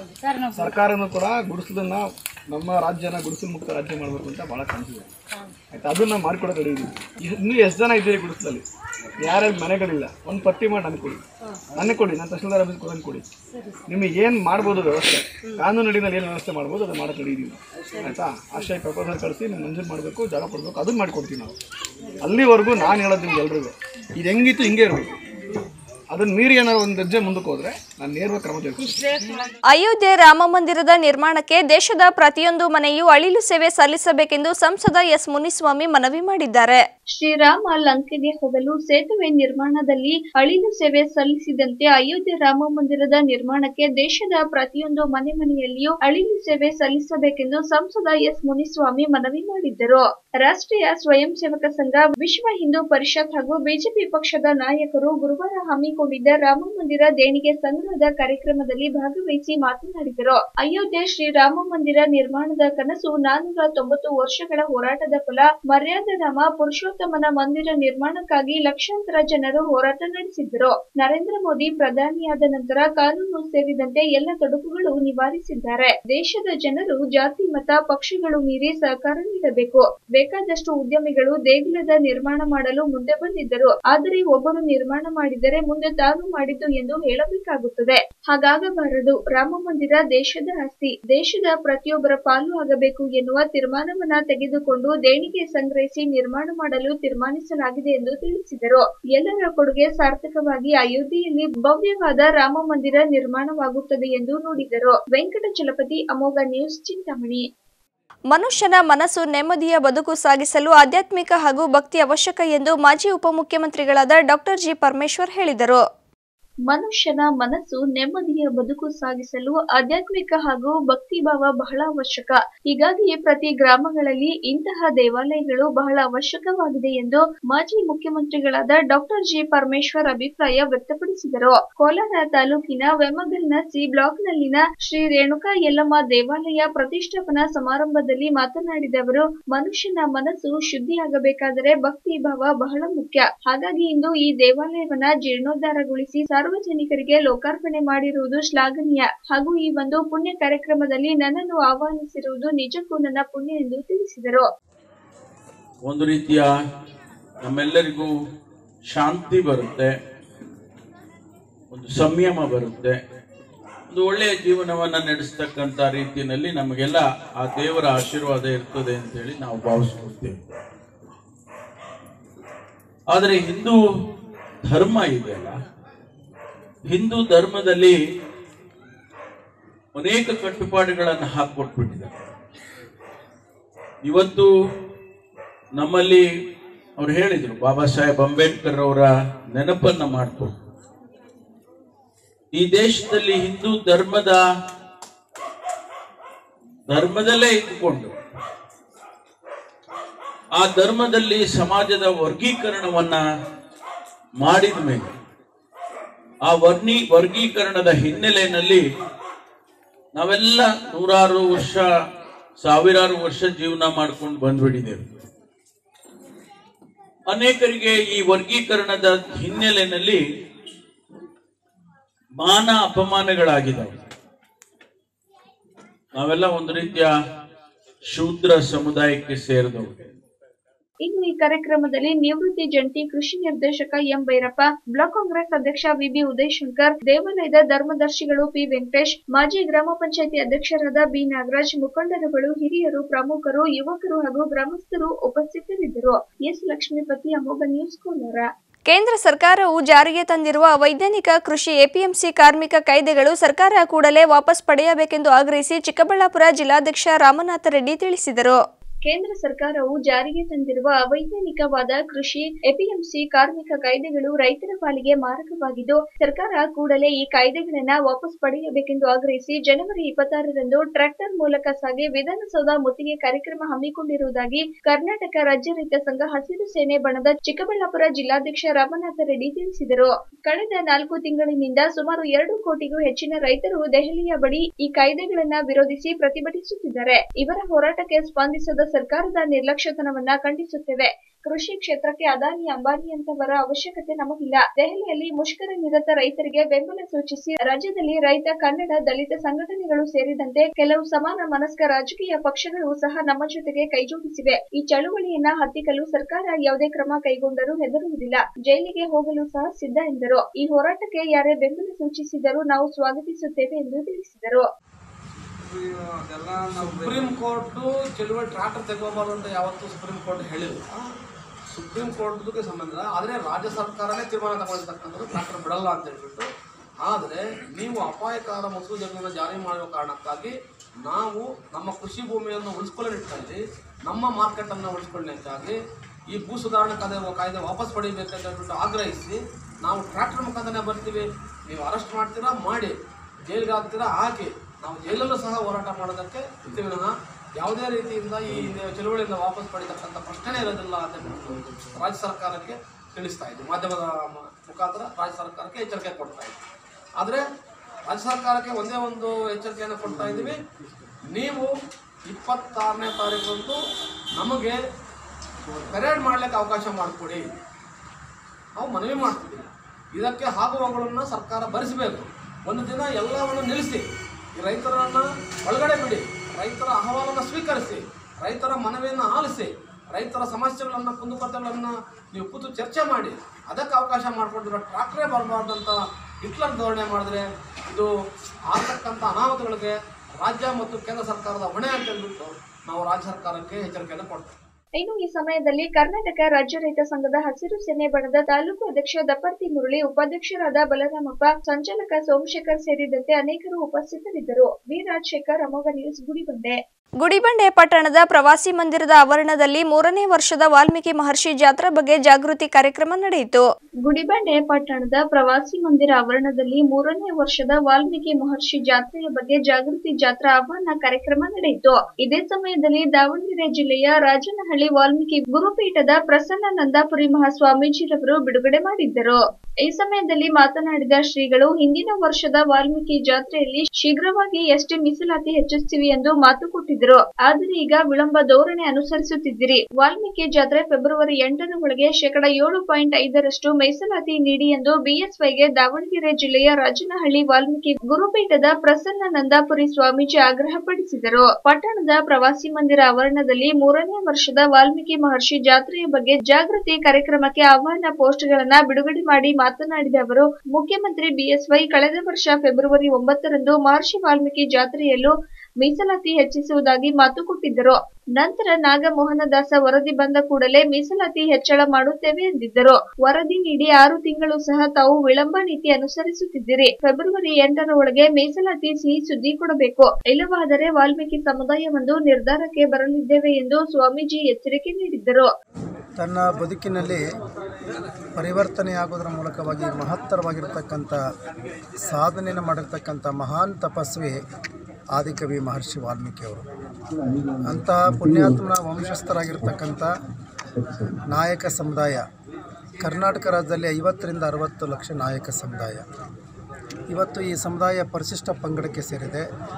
ಸರ್ಕಾರನೂ ಕೂಡ ಗುಡಿಸಲನ್ನ ನಮ್ಮ ರಾಜ್ಯನ ಗುಡಿಸಲು ಮುಕ್ತ ರಾಜ್ಯ ಮಾಡಬೇಕು ಅಂತ ಭಾಳ ಕನಸಿದೆ ಆಯ್ತು ಅದನ್ನ ಮಾಡ್ಕೊಡೋದು ರೆಡಿ ಇದೀವಿ ಇನ್ನು- ಇನ್ನೂ ಎಷ್ಟು ಜನ ಇದ್ದೀರಿ ಗುಡಿಸಲಲ್ಲಿ ಯಾರ್ಯಾರು ಮನೆಗಳಿಲ್ಲ ಒಂದು ಪಟ್ಟಿ ಮಾಡಿ ನನಗೆ ಕೊಡಿ ನನಗೆ ಕೊಡಿ ನಾನು ತಹಶೀಲ್ದಾರ್ ಆಫೀಸ್ ಕೊಡೋದು ಕೊಡಿ ನಿಮಗೆ ಏನು ಮಾಡ್ಬೋದು ವ್ಯವಸ್ಥೆ ಕಾನೂನು ಅಡಿನಲ್ಲಿ ಏನು ವ್ಯವಸ್ಥೆ ಮಾಡ್ಬೋದು ಅದು ಮಾಡೋಕೆ ರೆಡಿ ಇದೀವಿ ಆಯಿತಾ ಆಶ್ರಯ ಪ್ರಪೋಸಲ್ ಕಳಿಸಿ ನೀವು ಮಂಜೂರು ಮಾಡಬೇಕು ಜಾಗ ಕೊಡಬೇಕು ಅದನ್ನ ಮಾಡಿಕೊಡ್ತೀವಿ ನಾವು ಅಲ್ಲಿವರೆಗೂ ನಾನು ಹೇಳೋದು ನಿಮ್ಗೆ ಎಲ್ರಿಗೂ ಇದು ಹೆಂಗಿತ್ತು ಹಿಂಗೆ ಇರಬೇಕು ಅದನ್ನ ಮೀರಿ ಏನಾದ್ರು ಒಂದು ಹೆಜ್ಜೆ ಮುಂದಕ್ಕೆ ಹೋದ್ರೆ ನಾನು ನೇರವಾಗಿ ಕ್ರಮ ತೆಗೆದುಕೊಳ್ತೀನಿ ಅಯೋಧ್ಯೆ ರಾಮ ಮಂದಿರದ ನಿರ್ಮಾಣಕ್ಕೆ ದೇಶದ ಪ್ರತಿಯೊಂದು ಮನೆಯೂ ಅಳಿಲು ಸೇವೆ ಸಲ್ಲಿಸಬೇಕೆಂದು ಸಂಸದ ಎಸ್ ಮುನಿಸ್ವಾಮಿ ಮನವಿ ಮಾಡಿದ್ದಾರೆ ಶ್ರೀರಾಮ ಲಂಕೆಗೆ ಹೋಗಲು ಸೇತುವೆ ನಿರ್ಮಾಣದಲ್ಲಿ ಅಳಿಲು ಸೇವೆ ಸಲ್ಲಿಸಿದಂತೆ ಅಯೋಧ್ಯೆ ರಾಮ ಮಂದಿರದ ನಿರ್ಮಾಣಕ್ಕೆ ದೇಶದ ಪ್ರತಿಯೊಂದು ಮನೆ ಮನೆಯಲ್ಲಿಯೂ ಅಳಿಲು ಸೇವೆ ಸಲ್ಲಿಸಬೇಕೆಂದು ಸಂಸದ ಎಸ್ ಮುನಿಸ್ವಾಮಿ ಮನವಿ ಮಾಡಿದ್ದರು ರಾಷ್ಟ್ರೀಯ ಸ್ವಯಂ ಸೇವಕ ಸಂಘ ವಿಶ್ವ ಹಿಂದೂ ಪರಿಷತ್ ಹಾಗೂ ಬಿಜೆಪಿ ಪಕ್ಷದ ನಾಯಕರು ಗುರುವಾರ ಹಮ್ಮಿಕೊಂಡಿದ್ದ ರಾಮ ಮಂದಿರ ದೇಣಿಗೆ ಸಂಗ್ರಹ ಅನುರಾಧ ಕಾರ್ಯಕ್ರಮದಲ್ಲಿ ಭಾಗವಹಿಸಿ ಮಾತನಾಡಿದರು ಅಯೋಧ್ಯೆ ಶ್ರೀರಾಮ ಮಂದಿರ ನಿರ್ಮಾಣದ ಕನಸು ನಾನೂರ ತೊಂಬತ್ತು ವರ್ಷಗಳ ಹೋರಾಟದ ಫಲ ಮರ್ಯಾದರಾಮ ಪುರುಷೋತ್ತಮನ ಮಂದಿರ ನಿರ್ಮಾಣಕ್ಕಾಗಿ ಲಕ್ಷಾಂತರ ಜನರು ಹೋರಾಟ ನಡೆಸಿದ್ದರು ನರೇಂದ್ರ ಮೋದಿ ಪ್ರಧಾನಿಯಾದ ನಂತರ ಕಾನೂನು ಸೇರಿದಂತೆ ಎಲ್ಲ ತೊಡಕುಗಳು ನಿವಾರಿಸಿದ್ದಾರೆ ದೇಶದ ಜನರು ಜಾತಿ ಮತ ಪಕ್ಷಗಳು ಮೀರಿ ಸಹಕಾರ ನೀಡಬೇಕು ಬೇಕಾದಷ್ಟು ಉದ್ಯಮಿಗಳು ದೇಗುಲದ ನಿರ್ಮಾಣ ಮಾಡಲು ಮುಂದೆ ಬಂದಿದ್ದರು ಆದರೆ ಒಬ್ಬರು ನಿರ್ಮಾಣ ಮಾಡಿದರೆ ಮುಂದೆ ತಾನು ಮಾಡಿದ್ದು ಎಂದು ಹೇಳಬೇಕಾಗುತ್ತದೆ ಹಾಗಾಗಬಾರದು ರಾಮ ಮಂದಿರ ದೇಶದ ಆಸ್ತಿ ದೇಶದ ಪ್ರತಿಯೊಬ್ಬರ ಪಾಲು ಆಗಬೇಕು ಎನ್ನುವ ತೀರ್ಮಾನವನ್ನ ತೆಗೆದುಕೊಂಡು ದೇಣಿಗೆ ಸಂಗ್ರಹಿಸಿ ನಿರ್ಮಾಣ ಮಾಡಲು ತೀರ್ಮಾನಿಸಲಾಗಿದೆ ಎಂದು ತಿಳಿಸಿದರು ಎಲ್ಲರ ಕೊಡುಗೆ ಸಾರ್ಥಕವಾಗಿ ಅಯೋಧ್ಯೆಯಲ್ಲಿ ಭವ್ಯವಾದ ರಾಮ ಮಂದಿರ ನಿರ್ಮಾಣವಾಗುತ್ತದೆ ಎಂದು ನುಡಿದರು ವೆಂಕಟಚಲಪತಿ ಅಮೋಘ ನ್ಯೂಸ್ ಚಿಂತಾಮಣಿ ಮನುಷ್ಯನ ಮನಸ್ಸು ನೆಮ್ಮದಿಯ ಬದುಕು ಸಾಗಿಸಲು ಆಧ್ಯಾತ್ಮಿಕ ಹಾಗೂ ಭಕ್ತಿ ಅವಶ್ಯಕ ಎಂದು ಮಾಜಿ ಉಪಮುಖ್ಯಮಂತ್ರಿಗಳಾದ ಡಾಕ್ಟರ್ ಜಿ ಪರಮೇಶ್ವರ್ ಹೇಳಿದರು ಮನುಷ್ಯನ ಮನಸ್ಸು ನೆಮ್ಮದಿಯ ಬದುಕು ಸಾಗಿಸಲು ಆಧ್ಯಾತ್ಮಿಕ ಹಾಗೂ ಭಕ್ತಿಭಾವ ಬಹಳ ಅವಶ್ಯಕ ಹೀಗಾಗಿ ಪ್ರತಿ ಗ್ರಾಮಗಳಲ್ಲಿ ಇಂತಹ ದೇವಾಲಯಗಳು ಬಹಳ ಅವಶ್ಯಕವಾಗಿದೆ ಎಂದು ಮಾಜಿ ಮುಖ್ಯಮಂತ್ರಿಗಳಾದ ಡಾಕ್ಟರ್ ಜಿ ಪರಮೇಶ್ವರ್ ಅಭಿಪ್ರಾಯ ವ್ಯಕ್ತಪಡಿಸಿದರು ಕೋಲಾರ ತಾಲೂಕಿನ ವೆಮಗಲ್ನ ಸಿ ಬ್ಲಾಕ್ನಲ್ಲಿನ ಶ್ರೀ ರೇಣುಕಾ ಯಲ್ಲಮ್ಮ ದೇವಾಲಯ ಪ್ರತಿಷ್ಠಾಪನಾ ಸಮಾರಂಭದಲ್ಲಿ ಮಾತನಾಡಿದ ಅವರು ಮನುಷ್ಯನ ಮನಸ್ಸು ಶುದ್ಧಿಯಾಗಬೇಕಾದರೆ ಭಕ್ತಿ ಭಾವ ಬಹಳ ಮುಖ್ಯ ಹಾಗಾಗಿ ಇಂದು ಈ ದೇವಾಲಯವನ್ನ ಜೀರ್ಣೋದ್ಧಾರಗೊಳಿಸಿ ಸಾರ್ವಜನಿಕರಿಗೆ ಲೋಕಾರ್ಪಣೆ ಮಾಡಿರುವುದು ಶ್ಲಾಘನೀಯ ಹಾಗೂ ಈ ಒಂದು ಪುಣ್ಯ ಕಾರ್ಯಕ್ರಮದಲ್ಲಿ ನನ್ನನ್ನು ಆಹ್ವಾನಿಸಿರುವುದು ನಿಜಕ್ಕೂ ನನ್ನ ಪುಣ್ಯ ಎಂದು ತಿಳಿಸಿದರು ಒಂದು ರೀತಿಯ ನಮ್ಮೆಲ್ಲರಿಗೂ ಶಾಂತಿ ಬರುತ್ತೆ ಒಂದು ಸಂಯಮ ಬರುತ್ತೆ ಒಂದು ಒಳ್ಳೆಯ ಜೀವನವನ್ನ ನಡೆಸ್ತಕ್ಕಂಥ ರೀತಿಯಲ್ಲಿ ನಮಗೆಲ್ಲ ಆ ದೇವರ ಆಶೀರ್ವಾದ ಇರ್ತದೆ ಅಂತೇಳಿ ನಾವು ಭಾವಿಸ್ಕೊಳ್ತೇವೆ ಆದರೆ ಹಿಂದೂ ಧರ್ಮ ಇದೆಯಲ್ಲ ಹಿಂದೂ ಧರ್ಮದಲ್ಲಿ ಅನೇಕ ಕಟ್ಟುಪಾಡುಗಳನ್ನು ಹಾಕೊಟ್ಬಿಟ್ಟಿದ್ದಾರೆ ಇವತ್ತು ನಮ್ಮಲ್ಲಿ ಅವ್ರು ಹೇಳಿದ್ರು ಬಾಬಾ ಸಾಹೇಬ್ ಅಂಬೇಡ್ಕರ್ ಅವರ ನೆನಪನ್ನ ಮಾಡಿಕೊಂಡು ಈ ದೇಶದಲ್ಲಿ ಹಿಂದೂ ಧರ್ಮದ ಧರ್ಮದಲ್ಲೇ ಇದ್ದುಕೊಂಡು ಆ ಧರ್ಮದಲ್ಲಿ ಸಮಾಜದ ವರ್ಗೀಕರಣವನ್ನ ಮಾಡಿದ ಮೇಲೆ ಆ ವರ್ಣಿ ವರ್ಗೀಕರಣದ ಹಿನ್ನೆಲೆಯಲ್ಲಿ ನಾವೆಲ್ಲ ನೂರಾರು ವರ್ಷ ಸಾವಿರಾರು ವರ್ಷ ಜೀವನ ಮಾಡ್ಕೊಂಡು ಬಂದ್ಬಿಟ್ಟಿದ್ದೇವೆ ಅನೇಕರಿಗೆ ಈ ವರ್ಗೀಕರಣದ ಹಿನ್ನೆಲೆಯಲ್ಲಿ ಮಾನ ಅಪಮಾನಗಳಾಗಿದ್ದಾವೆ ನಾವೆಲ್ಲ ಒಂದು ರೀತಿಯ ಶೂದ್ರ ಸಮುದಾಯಕ್ಕೆ ಸೇರಿದವರು ಇನ್ನು ಈ ಕಾರ್ಯಕ್ರಮದಲ್ಲಿ ನಿವೃತ್ತಿ ಜಂಟಿ ಕೃಷಿ ನಿರ್ದೇಶಕ ಎಂ ಭೈರಪ್ಪ ಬ್ಲಾಕ್ ಕಾಂಗ್ರೆಸ್ ಅಧ್ಯಕ್ಷ ವಿಬಿ ಉದಯಶಂಕರ್ ದೇವಾಲಯದ ಧರ್ಮದರ್ಶಿಗಳು ಪಿ ವೆಂಕಟೇಶ್ ಮಾಜಿ ಗ್ರಾಮ ಪಂಚಾಯತಿ ಅಧ್ಯಕ್ಷರಾದ ಬಿ ನಾಗರಾಜ್ ಮುಖಂಡರುಗಳು ಹಿರಿಯರು ಪ್ರಮುಖರು ಯುವಕರು ಹಾಗೂ ಗ್ರಾಮಸ್ಥರು ಉಪಸ್ಥಿತರಿದ್ದರು ಎಸ್ ಲಕ್ಷ್ಮೀಪತಿ ಅಮೋಘ ನ್ಯೂಸ್ ಕೋಲಾರ ಕೇಂದ್ರ ಸರ್ಕಾರವು ಜಾರಿಗೆ ತಂದಿರುವ ಅವೈಜ್ಞಾನಿಕ ಕೃಷಿ ಎಪಿಎಂಸಿ ಕಾರ್ಮಿಕ ಕಾಯ್ದೆಗಳು ಸರ್ಕಾರ ಕೂಡಲೇ ವಾಪಸ್ ಪಡೆಯಬೇಕೆಂದು ಆಗ್ರಹಿಸಿ ಚಿಕ್ಕಬಳ್ಳಾಪುರ ಜಿಲ್ಲಾಧ್ಯಕ್ಷ ರಾಮನಾಥ ರೆಡ್ಡಿ ತಿಳಿಸಿದರು ಕೇಂದ್ರ ಸರ್ಕಾರವು ಜಾರಿಗೆ ತಂದಿರುವ ಅವೈಜ್ಞಾನಿಕವಾದ ಕೃಷಿ ಎಪಿಎಂಸಿ ಕಾರ್ಮಿಕ ಕಾಯ್ದೆಗಳು ರೈತರ ಪಾಲಿಗೆ ಮಾರಕವಾಗಿದ್ದು ಸರ್ಕಾರ ಕೂಡಲೇ ಈ ಕಾಯ್ದೆಗಳನ್ನ ವಾಪಸ್ ಪಡೆಯಬೇಕೆಂದು ಆಗ್ರಹಿಸಿ ಜನವರಿ ಇಪ್ಪತ್ತಾರರಂದು ಟ್ರ್ಯಾಕ್ಟರ್ ಮೂಲಕ ಸಾಗಿ ವಿಧಾನಸೌಧ ಮುತ್ತಿಗೆ ಕಾರ್ಯಕ್ರಮ ಹಮ್ಮಿಕೊಂಡಿರುವುದಾಗಿ ಕರ್ನಾಟಕ ರಾಜ್ಯ ರೈತ ಸಂಘ ಹಸಿರು ಸೇನೆ ಬಣದ ಚಿಕ್ಕಬಳ್ಳಾಪುರ ಜಿಲ್ಲಾಧ್ಯಕ್ಷ ರಾಮನಾಥ ರೆಡ್ಡಿ ತಿಳಿಸಿದರು ಕಳೆದ ನಾಲ್ಕು ತಿಂಗಳಿನಿಂದ ಸುಮಾರು ಎರಡು ಕೋಟಿಗೂ ಹೆಚ್ಚಿನ ರೈತರು ದೆಹಲಿಯ ಬಳಿ ಈ ಕಾಯ್ದೆಗಳನ್ನ ವಿರೋಧಿಸಿ ಪ್ರತಿಭಟಿಸುತ್ತಿದ್ದಾರೆ ಇವರ ಹೋರಾಟಕ್ಕೆ ಸ್ಪಂದಿಸದ ಸರ್ಕಾರದ ನಿರ್ಲಕ್ಷ್ಯತನವನ್ನ ಖಂಡಿಸುತ್ತೇವೆ ಕೃಷಿ ಕ್ಷೇತ್ರಕ್ಕೆ ಅದಾನಿ ಅಂಬಾನಿಯಂತವರ ಅವಶ್ಯಕತೆ ನಮಗಿಲ್ಲ ದೆಹಲಿಯಲ್ಲಿ ಮುಷ್ಕರ ನಿರತ ರೈತರಿಗೆ ಬೆಂಬಲ ಸೂಚಿಸಿ ರಾಜ್ಯದಲ್ಲಿ ರೈತ ಕನ್ನಡ ದಲಿತ ಸಂಘಟನೆಗಳು ಸೇರಿದಂತೆ ಕೆಲವು ಸಮಾನ ಮನಸ್ಕ ರಾಜಕೀಯ ಪಕ್ಷಗಳು ಸಹ ನಮ್ಮ ಜೊತೆಗೆ ಕೈಜೋಡಿಸಿವೆ ಈ ಚಳುವಳಿಯನ್ನ ಹತ್ತಿಕ್ಕಲು ಸರ್ಕಾರ ಯಾವುದೇ ಕ್ರಮ ಕೈಗೊಂಡರೂ ಹೆದರುವುದಿಲ್ಲ ಜೈಲಿಗೆ ಹೋಗಲು ಸಹ ಸಿದ್ಧ ಎಂದರು ಈ ಹೋರಾಟಕ್ಕೆ ಯಾರೇ ಬೆಂಬಲ ಸೂಚಿಸಿದರೂ ನಾವು ಸ್ವಾಗತಿಸುತ್ತೇವೆ ಎಂದು ತಿಳಿಸಿದರು ಸುಪ್ರೀಂ ಕೋರ್ಟ್ ಚಳುವಳಿ ಟ್ರಾಕ್ಟರ್ ತೆಗೋಬಾರ್ದು ಅಂತ ಯಾವತ್ತೂ ಸುಪ್ರೀಂ ಕೋರ್ಟ್ ಹೇಳಿಲ್ಲ ಸುಪ್ರೀಂ ಕೋರ್ಟ್ಗೆ ಸಂಬಂಧ ಇಲ್ಲ. ಆದರೆ ರಾಜ್ಯ ಸರ್ಕಾರನೇ ತೀರ್ಮಾನ ತಗೊಂಡಿರ್ತಕ್ಕಂಥದ್ದು ಟ್ರಾಕ್ಟರ್ ಬಿಡಲ್ಲ ಅಂತ ಹೇಳ್ಬಿಟ್ಟು ಆದರೆ ನೀವು ಅಪಾಯಕಾರ ಮಸೂದೆಗಳನ್ನು ಜಾರಿ ಮಾಡುವ ಕಾರಣಕ್ಕಾಗಿ ನಾವು ನಮ್ಮ ಕೃಷಿ ಭೂಮಿಯನ್ನು ಉಳಿಸ್ಕೊಳ್ಳೋ ನಿಟ್ಟಿನಲ್ಲಿ ನಮ್ಮ ಮಾರ್ಕೆಟನ್ನು ಉಳಿಸ್ಕೊಳ್ಳಿಕ್ಕಾಗಿ ಈ ಭೂ ಸುಧಾರಣಾ ಕಾಯ್ದೆ ಕಾಯ್ದೆ ವಾಪಸ್ ಪಡಿಬೇಕಂತ ಹೇಳ್ಬಿಟ್ಟು ಆಗ್ರಹಿಸಿ ನಾವು ಟ್ರ್ಯಾಕ್ಟರ್ ಮುಖಾಂತರನೇ ಬರ್ತೀವಿ ನೀವು ಅರೆಸ್ಟ್ ಮಾಡ್ತೀರಾ ಮಾಡಿ ಜೈಲಿಗೆ ಹಾಕ್ತೀರಾ ಹಾಕಿ ನಾವು ಜೈಲಲ್ಲೂ ಸಹ ಹೋರಾಟ ಮಾಡೋದಕ್ಕೆ ಇರ್ತೀವಿ ವಿನಃ ಯಾವುದೇ ರೀತಿಯಿಂದ ಈ ಚಳುವಳಿಯಿಂದ ವಾಪಸ್ ಪಡಿತಕ್ಕಂಥ ಪ್ರಶ್ನೆ ಇರೋದಿಲ್ಲ ಅಂತ ಹೇಳ್ಬಿಟ್ಟು ರಾಜ್ಯ ಸರ್ಕಾರಕ್ಕೆ ತಿಳಿಸ್ತಾ ಇದ್ವಿ ಮಾಧ್ಯಮದ ಮ- ಮುಖಾಂತರ ರಾಜ್ಯ ಸರ್ಕಾರಕ್ಕೆ ಎಚ್ಚರಿಕೆ ಕೊಡ್ತಾ ಇದ್ವಿ ಆದರೆ ರಾಜ್ಯ ಸರ್ಕಾರಕ್ಕೆ ಒಂದೇ ಒಂದು ಎಚ್ಚರಿಕೆಯನ್ನು ಕೊಡ್ತಾ ಇದ್ದೀವಿ ನೀವು ಇಪ್ಪತ್ತಾರನೇ ತಾರೀಕಂದು ನಮಗೆ ಪೆರೇಡ್ ಮಾಡಲಿಕ್ಕೆ ಅವಕಾಶ ಮಾಡಿಕೊಡಿ ನಾವು ಮನವಿ ಮಾಡ್ತೀವಿ ಇದಕ್ಕೆ ಆಗುವಗಳನ್ನು ಸರ್ಕಾರ ಭರಿಸಬೇಕು ಒಂದು ದಿನ ಎಲ್ಲವನ್ನು ನಿಲ್ಲಿಸಿ ಈ ರೈತರನ್ನು ಒಳಗಡೆ ಬಿಡಿ ರೈತರ ಅಹವಾಲನ್ನು ಸ್ವೀಕರಿಸಿ ರೈತರ ಮನವಿಯನ್ನು ಆಲಿಸಿ ರೈತರ ಸಮಸ್ಯೆಗಳನ್ನು ಕುಂದುಕೊರತೆಗಳನ್ನು ನೀವು ಕೂತು ಚರ್ಚೆ ಮಾಡಿ ಅದಕ್ಕೆ ಅವಕಾಶ ಮಾಡಿಕೊಂಡಿರೋ ಟ್ರಾಕ್ಟ್ರೇ ಬರಬಾರ್ದಂತ ಹಿಟ್ಲರ್ ಧೋರಣೆ ಮಾಡಿದ್ರೆ ಇದು ಆಗ್ತಕ್ಕಂಥ ಅನಾಹುತಗಳಿಗೆ ರಾಜ್ಯ ಮತ್ತು ಕೇಂದ್ರ ಸರ್ಕಾರದ ಹೊಣೆ ಅಂತ ಹೇಳ್ಬಿಟ್ಟು ನಾವು ರಾಜ್ಯ ಸರ್ಕಾರಕ್ಕೆ ಎಚ್ಚರಿಕೆಯನ್ನು ಕೊಡ್ತೇವೆ ಇನ್ನು ಈ ಸಮಯದಲ್ಲಿ ಕರ್ನಾಟಕ ರಾಜ್ಯ ರೈತ ಸಂಘದ ಹಸಿರು ಸೇನೆ ಬಣದ ತಾಲೂಕು ಅಧ್ಯಕ್ಷ ದಪ್ಪರ್ತಿ ಮುರಳಿ ಉಪಾಧ್ಯಕ್ಷರಾದ ಬಲರಾಮಪ್ಪ ಸಂಚಾಲಕ ಸೋಮಶೇಖರ್ ಸೇರಿದಂತೆ ಅನೇಕರು ಉಪಸ್ಥಿತರಿದ್ದರು ವಿ ರಾಜಶೇಖರ್ ಅಮೋಘ ನ್ಯೂಸ್ ಗುಡಿಬಂಡೆ ಗುಡಿಬಂಡೆ ಪಟ್ಟಣದ ಪ್ರವಾಸಿ ಮಂದಿರದ ಆವರಣದಲ್ಲಿ ಮೂರನೇ ವರ್ಷದ ವಾಲ್ಮೀಕಿ ಮಹರ್ಷಿ ಜಾತ್ರಾ ಬಗ್ಗೆ ಜಾಗೃತಿ ಕಾರ್ಯಕ್ರಮ ನಡೆಯಿತು ಗುಡಿಬಂಡೆ ಪಟ್ಟಣದ ಪ್ರವಾಸಿ ಮಂದಿರ ಆವರಣದಲ್ಲಿ ಮೂರನೇ ವರ್ಷದ ವಾಲ್ಮೀಕಿ ಮಹರ್ಷಿ ಜಾತ್ರೆಯ ಬಗ್ಗೆ ಜಾಗೃತಿ ಜಾತ್ರಾ ಆಹ್ವಾನ ಕಾರ್ಯಕ್ರಮ ನಡೆಯಿತು ಇದೇ ಸಮಯದಲ್ಲಿ ದಾವಣಗೆರೆ ಜಿಲ್ಲೆಯ ರಾಜನಹಳ್ಳಿ ವಾಲ್ಮೀಕಿ ಗುರುಪೀಠದ ಪ್ರಸನ್ನ ನಂದಾಪುರಿ ಮಹಾಸ್ವಾಮೀಜಿರವರು ಬಿಡುಗಡೆ ಮಾಡಿದ್ದರು ಈ ಸಮಯದಲ್ಲಿ ಮಾತನಾಡಿದ ಶ್ರೀಗಳು ಹಿಂದಿನ ವರ್ಷದ ವಾಲ್ಮೀಕಿ ಜಾತ್ರೆಯಲ್ಲಿ ಶೀಘ್ರವಾಗಿ ಎಷ್ಟೇ ಮೀಸಲಾತಿ ಹೆಚ್ಚಿಸ್ತೀವಿ ಎಂದು ಮಾತು ಕೊಟ್ಟಿದ್ರು ಆದರೆ ಈಗ ವಿಳಂಬ ಧೋರಣೆ ಅನುಸರಿಸುತ್ತಿದ್ದೀರಿ ವಾಲ್ಮೀಕಿ ಜಾತ್ರೆ ಫೆಬ್ರವರಿ ಎಂಟರ ಒಳಗೆ ಶೇಕಡ ಏಳು ಪಾಯಿಂಟ್ ಐದರಷ್ಟು ಮೀಸಲಾತಿ ನೀಡಿ ಎಂದು ಬಿಎಸ್ವೈಗೆ ದಾವಣಗೆರೆ ಜಿಲ್ಲೆಯ ರಾಜನಹಳ್ಳಿ ವಾಲ್ಮೀಕಿ ಗುರುಪೀಠದ ಪ್ರಸನ್ನ ನಂದಾಪುರಿ ಸ್ವಾಮೀಜಿ ಆಗ್ರಹಪಡಿಸಿದರು ಪಟ್ಟಣದ ಪ್ರವಾಸಿ ಮಂದಿರ ಆವರಣದಲ್ಲಿ ಮೂರನೇ ವರ್ಷದ ವಾಲ್ಮೀಕಿ ಮಹರ್ಷಿ ಜಾತ್ರೆಯ ಬಗ್ಗೆ ಜಾಗೃತಿ ಕಾರ್ಯಕ್ರಮಕ್ಕೆ ಆಹ್ವಾನ ಪೋಸ್ಟ್ಗಳನ್ನ ಬಿಡುಗಡೆ ಮಾಡಿ ಮಾತನಾಡಿದ ಅವರು ಮುಖ್ಯಮಂತ್ರಿ ಬಿಎಸ್ವೈ ಕಳೆದ ವರ್ಷ ಫೆಬ್ರವರಿ ಒಂಬತ್ತರಂದು ಮಹರ್ಷಿ ವಾಲ್ಮೀಕಿ ಜಾತ್ರೆಯಲ್ಲೂ ಮೀಸಲಾತಿ ಹೆಚ್ಚಿಸುವುದಾಗಿ ಮಾತು ಕೊಟ್ಟಿದ್ದರು ನಂತರ ನಾಗಮೋಹನದಾಸ ವರದಿ ಬಂದ ಕೂಡಲೇ ಮೀಸಲಾತಿ ಹೆಚ್ಚಳ ಮಾಡುತ್ತೇವೆ ಎಂದಿದ್ದರು ವರದಿ ನೀಡಿ ಆರು ತಿಂಗಳು ಸಹ ತಾವು ವಿಳಂಬ ನೀತಿ ಅನುಸರಿಸುತ್ತಿದ್ದೀರಿ ಫೆಬ್ರವರಿ ಎಂಟರ ಒಳಗೆ ಮೀಸಲಾತಿ ಸಿಹಿ ಸುದ್ದಿ ಕೊಡಬೇಕು ಇಲ್ಲವಾದರೆ ವಾಲ್ಮೀಕಿ ಸಮುದಾಯವೊಂದು ನಿರ್ಧಾರಕ್ಕೆ ಬರಲಿದ್ದೇವೆ ಎಂದು ಸ್ವಾಮೀಜಿ ಎಚ್ಚರಿಕೆ ನೀಡಿದ್ದರು ತನ್ನ ಬದುಕಿನಲ್ಲಿ ಪರಿವರ್ತನೆಯಾಗೋದರ ಮೂಲಕವಾಗಿ ಮಹತ್ತರವಾಗಿರ್ತಕ್ಕಂಥ ಸಾಧನೆಯನ್ನು ಮಾಡಿರ್ತಕ್ಕಂಥ ಮಹಾನ್ ತಪಸ್ವಿ ಆದಿಕವಿ ಮಹರ್ಷಿ ವಾಲ್ಮೀಕಿಯವರು ಅಂತಹ ಪುಣ್ಯಾತ್ಮನ ವಂಶಸ್ಥರಾಗಿರ್ತಕ್ಕಂಥ ನಾಯಕ ಸಮುದಾಯ ಕರ್ನಾಟಕ ರಾಜ್ಯದಲ್ಲಿ ಐವತ್ತರಿಂದ ಅರವತ್ತು ಲಕ್ಷ ನಾಯಕ ಸಮುದಾಯ ಇವತ್ತು ಈ ಸಮುದಾಯ ಪರಿಶಿಷ್ಟ ಪಂಗಡಕ್ಕೆ ಸೇರಿದೆ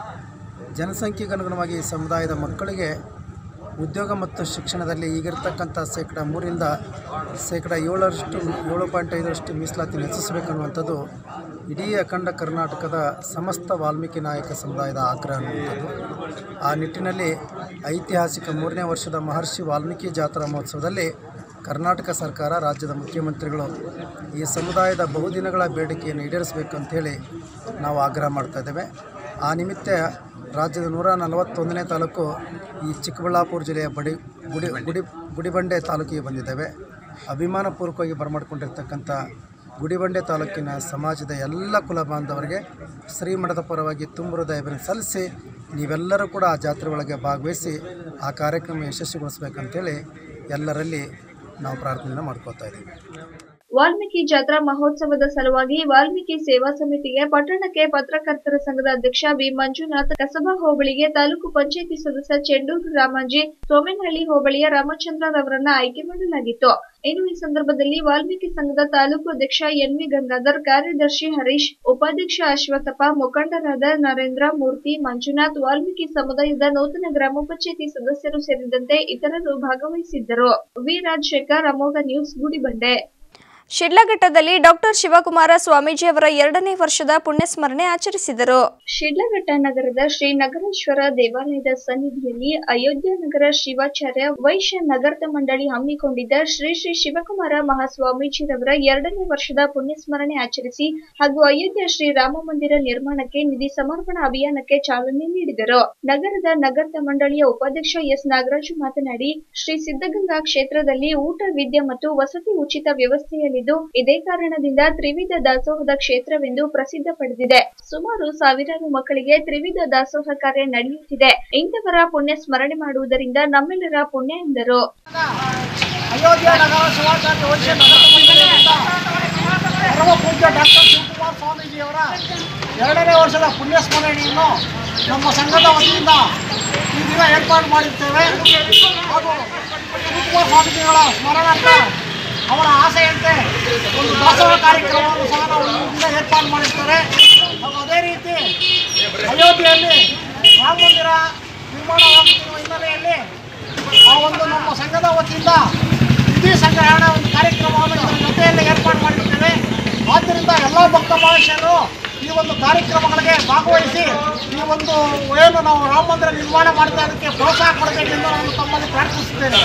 ಜನಸಂಖ್ಯೆಗೆ ಅನುಗುಣವಾಗಿ ಈ ಸಮುದಾಯದ ಮಕ್ಕಳಿಗೆ ಉದ್ಯೋಗ ಮತ್ತು ಶಿಕ್ಷಣದಲ್ಲಿ ಈಗಿರ್ತಕ್ಕಂಥ ಶೇಕಡ ಮೂರಿಂದ ಶೇಕಡ ಏಳರಷ್ಟು ಏಳು ಪಾಯಿಂಟ್ ಐದರಷ್ಟು ಮೀಸಲಾತಿ ಹೆಚ್ಚಿಸಬೇಕನ್ನುವಂಥದ್ದು ಇಡೀ ಅಖಂಡ ಕರ್ನಾಟಕದ ಸಮಸ್ತ ವಾಲ್ಮೀಕಿ ನಾಯಕ ಸಮುದಾಯದ ಆಗ್ರಹ ಅನ್ನುವಂಥದ್ದು ಆ ನಿಟ್ಟಿನಲ್ಲಿ ಐತಿಹಾಸಿಕ ಮೂರನೇ ವರ್ಷದ ಮಹರ್ಷಿ ವಾಲ್ಮೀಕಿ ಜಾತ್ರಾ ಮಹೋತ್ಸವದಲ್ಲಿ ಕರ್ನಾಟಕ ಸರ್ಕಾರ ರಾಜ್ಯದ ಮುಖ್ಯಮಂತ್ರಿಗಳು ಈ ಸಮುದಾಯದ ಬಹುದಿನಗಳ ಬೇಡಿಕೆಯನ್ನು ಈಡೇರಿಸಬೇಕು ಅಂತೇಳಿ ನಾವು ಆಗ್ರಹ ಮಾಡ್ತಾ ಇದ್ದೇವೆ ಆ ನಿಮಿತ್ತ ರಾಜ್ಯದ ನೂರ ನಲವತ್ತೊಂದನೇ ತಾಲೂಕು ಈ ಚಿಕ್ಕಬಳ್ಳಾಪುರ ಜಿಲ್ಲೆಯ ಬಡಿ ಗುಡಿ ಗುಡಿ ಗುಡಿಬಂಡೆ ತಾಲೂಕಿಗೆ ಬಂದಿದ್ದೇವೆ ಅಭಿಮಾನಪೂರ್ವಕವಾಗಿ ಬರಮಾಡಿಕೊಂಡಿರ್ತಕ್ಕಂಥ ಗುಡಿಬಂಡೆ ತಾಲೂಕಿನ ಸಮಾಜದ ಎಲ್ಲ ಕುಲ ಬಾಂಧವರಿಗೆ ಶ್ರೀಮಠದ ಪರವಾಗಿ ತುಂಬ ಹೃದಯವನ್ನು ಸಲ್ಲಿಸಿ ನೀವೆಲ್ಲರೂ ಕೂಡ ಆ ಜಾತ್ರೆ ಒಳಗೆ ಭಾಗವಹಿಸಿ ಆ ಕಾರ್ಯಕ್ರಮ ಯಶಸ್ವಿಗೊಳಿಸ್ಬೇಕಂತೇಳಿ ಎಲ್ಲರಲ್ಲಿ ನಾವು ಪ್ರಾರ್ಥನೆಯನ್ನು ಮಾಡ್ಕೋತಾ ಇದ್ದೀವಿ ವಾಲ್ಮೀಕಿ ಜಾತ್ರಾ ಮಹೋತ್ಸವದ ಸಲುವಾಗಿ ವಾಲ್ಮೀಕಿ ಸೇವಾ ಸಮಿತಿಗೆ ಪಟ್ಟಣಕ್ಕೆ ಪತ್ರಕರ್ತರ ಸಂಘದ ಅಧ್ಯಕ್ಷ ಬಿ ಮಂಜುನಾಥ್ ಕಸಬಾ ಹೋಬಳಿಗೆ ತಾಲೂಕು ಪಂಚಾಯಿತಿ ಸದಸ್ಯ ಚೆಂಡೂರು ರಾಮಾಜಿ ಸೋಮೇನಹಳ್ಳಿ ಹೋಬಳಿಯ ರಾಮಚಂದ್ರರವರನ್ನ ಆಯ್ಕೆ ಮಾಡಲಾಗಿತ್ತು ಇನ್ನು ಈ ಸಂದರ್ಭದಲ್ಲಿ ವಾಲ್ಮೀಕಿ ಸಂಘದ ತಾಲೂಕು ಅಧ್ಯಕ್ಷ ಎನ್ ವಿ ಗಂಗಾಧರ್ ಕಾರ್ಯದರ್ಶಿ ಹರೀಶ್ ಉಪಾಧ್ಯಕ್ಷ ಅಶ್ವತ್ಥಪ್ಪ ಮುಖಂಡರಾದ ನರೇಂದ್ರ ಮೂರ್ತಿ ಮಂಜುನಾಥ್ ವಾಲ್ಮೀಕಿ ಸಮುದಾಯದ ನೂತನ ಗ್ರಾಮ ಪಂಚಾಯಿತಿ ಸದಸ್ಯರು ಸೇರಿದಂತೆ ಇತರರು ಭಾಗವಹಿಸಿದ್ದರು ವಿ ರಾಜಶೇಖರ್ ಅಮೋಘ ನ್ಯೂಸ್ ಗುಡಿಬಂಡೆ ಶಿಡ್ಲಘಟ್ಟದಲ್ಲಿ ಡಾಕ್ಟರ್ ಶಿವಕುಮಾರ ಸ್ವಾಮೀಜಿಯವರ ಎರಡನೇ ವರ್ಷದ ಪುಣ್ಯಸ್ಮರಣೆ ಆಚರಿಸಿದರು ಶಿಡ್ಲಘಟ್ಟ ನಗರದ ಶ್ರೀ ನಗರೇಶ್ವರ ದೇವಾಲಯದ ಸನ್ನಿಧಿಯಲ್ಲಿ ಅಯೋಧ್ಯ ನಗರ ಶಿವಾಚಾರ್ಯ ವೈಶ್ಯ ನಗರದ ಮಂಡಳಿ ಹಮ್ಮಿಕೊಂಡಿದ್ದ ಶ್ರೀ ಶ್ರೀ ಶಿವಕುಮಾರ ಮಹಾಸ್ವಾಮೀಜಿರವರ ಎರಡನೇ ವರ್ಷದ ಪುಣ್ಯಸ್ಮರಣೆ ಆಚರಿಸಿ ಹಾಗೂ ಅಯೋಧ್ಯ ಶ್ರೀ ರಾಮ ಮಂದಿರ ನಿರ್ಮಾಣಕ್ಕೆ ನಿಧಿ ಸಮರ್ಪಣಾ ಅಭಿಯಾನಕ್ಕೆ ಚಾಲನೆ ನೀಡಿದರು ನಗರದ ನಗರದ ಮಂಡಳಿಯ ಉಪಾಧ್ಯಕ್ಷ ಎಸ್ ನಾಗರಾಜು ಮಾತನಾಡಿ ಶ್ರೀ ಸಿದ್ಧಗಂಗಾ ಕ್ಷೇತ್ರದಲ್ಲಿ ಊಟ ವಿದ್ಯೆ ಮತ್ತು ವಸತಿ ಉಚಿತ ವ್ಯವಸ್ಥೆಯಲ್ಲಿದ್ದು ಇದೇ ಕಾರಣದಿಂದ ತ್ರಿವಿಧ ದಾಸೋಹದ ಕ್ಷೇತ್ರವೆಂದು ಪ್ರಸಿದ್ಧ ಪಡೆದಿದೆ ಸುಮಾರು ಸಾವಿರಾರು ಮಕ್ಕಳಿಗೆ ತ್ರಿವಿಧ ದಾಸೋಹ ಕಾರ್ಯ ನಡೆಯುತ್ತಿದೆ ಇಂಥವರ ಪುಣ್ಯ ಸ್ಮರಣೆ ಮಾಡುವುದರಿಂದ ನಮ್ಮೆಲ್ಲರ ಪುಣ್ಯ ಎಂದರು ಅಯೋಧ್ಯ ನಗರ ಶಿವಾಚಾರ್ಯ ವೈಶ್ಯ ನಗರ ಮಂಡಳಿಯಿಂದ ಪರಮ ಪೂಜ್ಯ ಡಾಕ್ಟರ್ ಶಿವಕುಮಾರ ಸ್ವಾಮೀಜಿಯವರ ಎರಡನೇ ವರ್ಷದ ಪುಣ್ಯ ಸ್ಮರಣೆಯನ್ನು ನಮ್ಮ ಸಂಘದ ವತಿಯಿಂದ ಈ ದಿನ ಏರ್ಪಾಡು ಮಾಡಿರ್ತೇವೆ ಹಾಗೂ ಶಿವಕುಮಾರ ಸ್ವಾಮೀಜಿಗಳ ಸ್ಮರಣಾರ್ಥ ಅವರ ಆಸೆಯಂತೆ ಒಂದು ದಾಸೋಹ ಕಾರ್ಯಕ್ರಮವನ್ನು ಸಹ ನಾವು ಈ ದಿನ ಏರ್ಪಾಡು ಮಾಡಿರ್ತೇವೆ ಹಾಗೂ ಅದೇ ಅದೇ ರೀತಿ ಅಯೋಧ್ಯೆಯಲ್ಲಿ ರಾಮ ಮಂದಿರ ನಿರ್ಮಾಣವಾಗುತ್ತಿರುವ ಹಿನ್ನೆಲೆಯಲ್ಲಿ ಆ ಒಂದು ನಮ್ಮ ಸಂಘದ ವತಿಯಿಂದ ನಿಧಿ ಸಂಗ್ರಹಣೆ ಒಂದು ಕಾರ್ಯಕ್ರಮವನ್ನು ಇದರ ಜೊತೆಯಲ್ಲಿ ಏರ್ಪಾಡು ಮಾಡಿರ್ತೇವೆ ಆದ್ದರಿಂದ ಎಲ್ಲ ಭಕ್ತ ಮಹೇಶರು ಈ ಒಂದು ಕಾರ್ಯಕ್ರಮಗಳಿಗೆ ಭಾಗವಹಿಸಿ ಈ ಒಂದು ಏನು ನಾವು ರಾಮ ಮಂದಿರ ನಿರ್ಮಾಣ ಮಾಡ್ತಾ ಇದಕ್ಕೆ ಪ್ರೋತ್ಸಾಹ ಕೊಡಬೇಕೆಂದು ನಾನು ತಮ್ಮಲ್ಲಿ ಪ್ರಾರ್ಥಿಸುತ್ತೇನೆ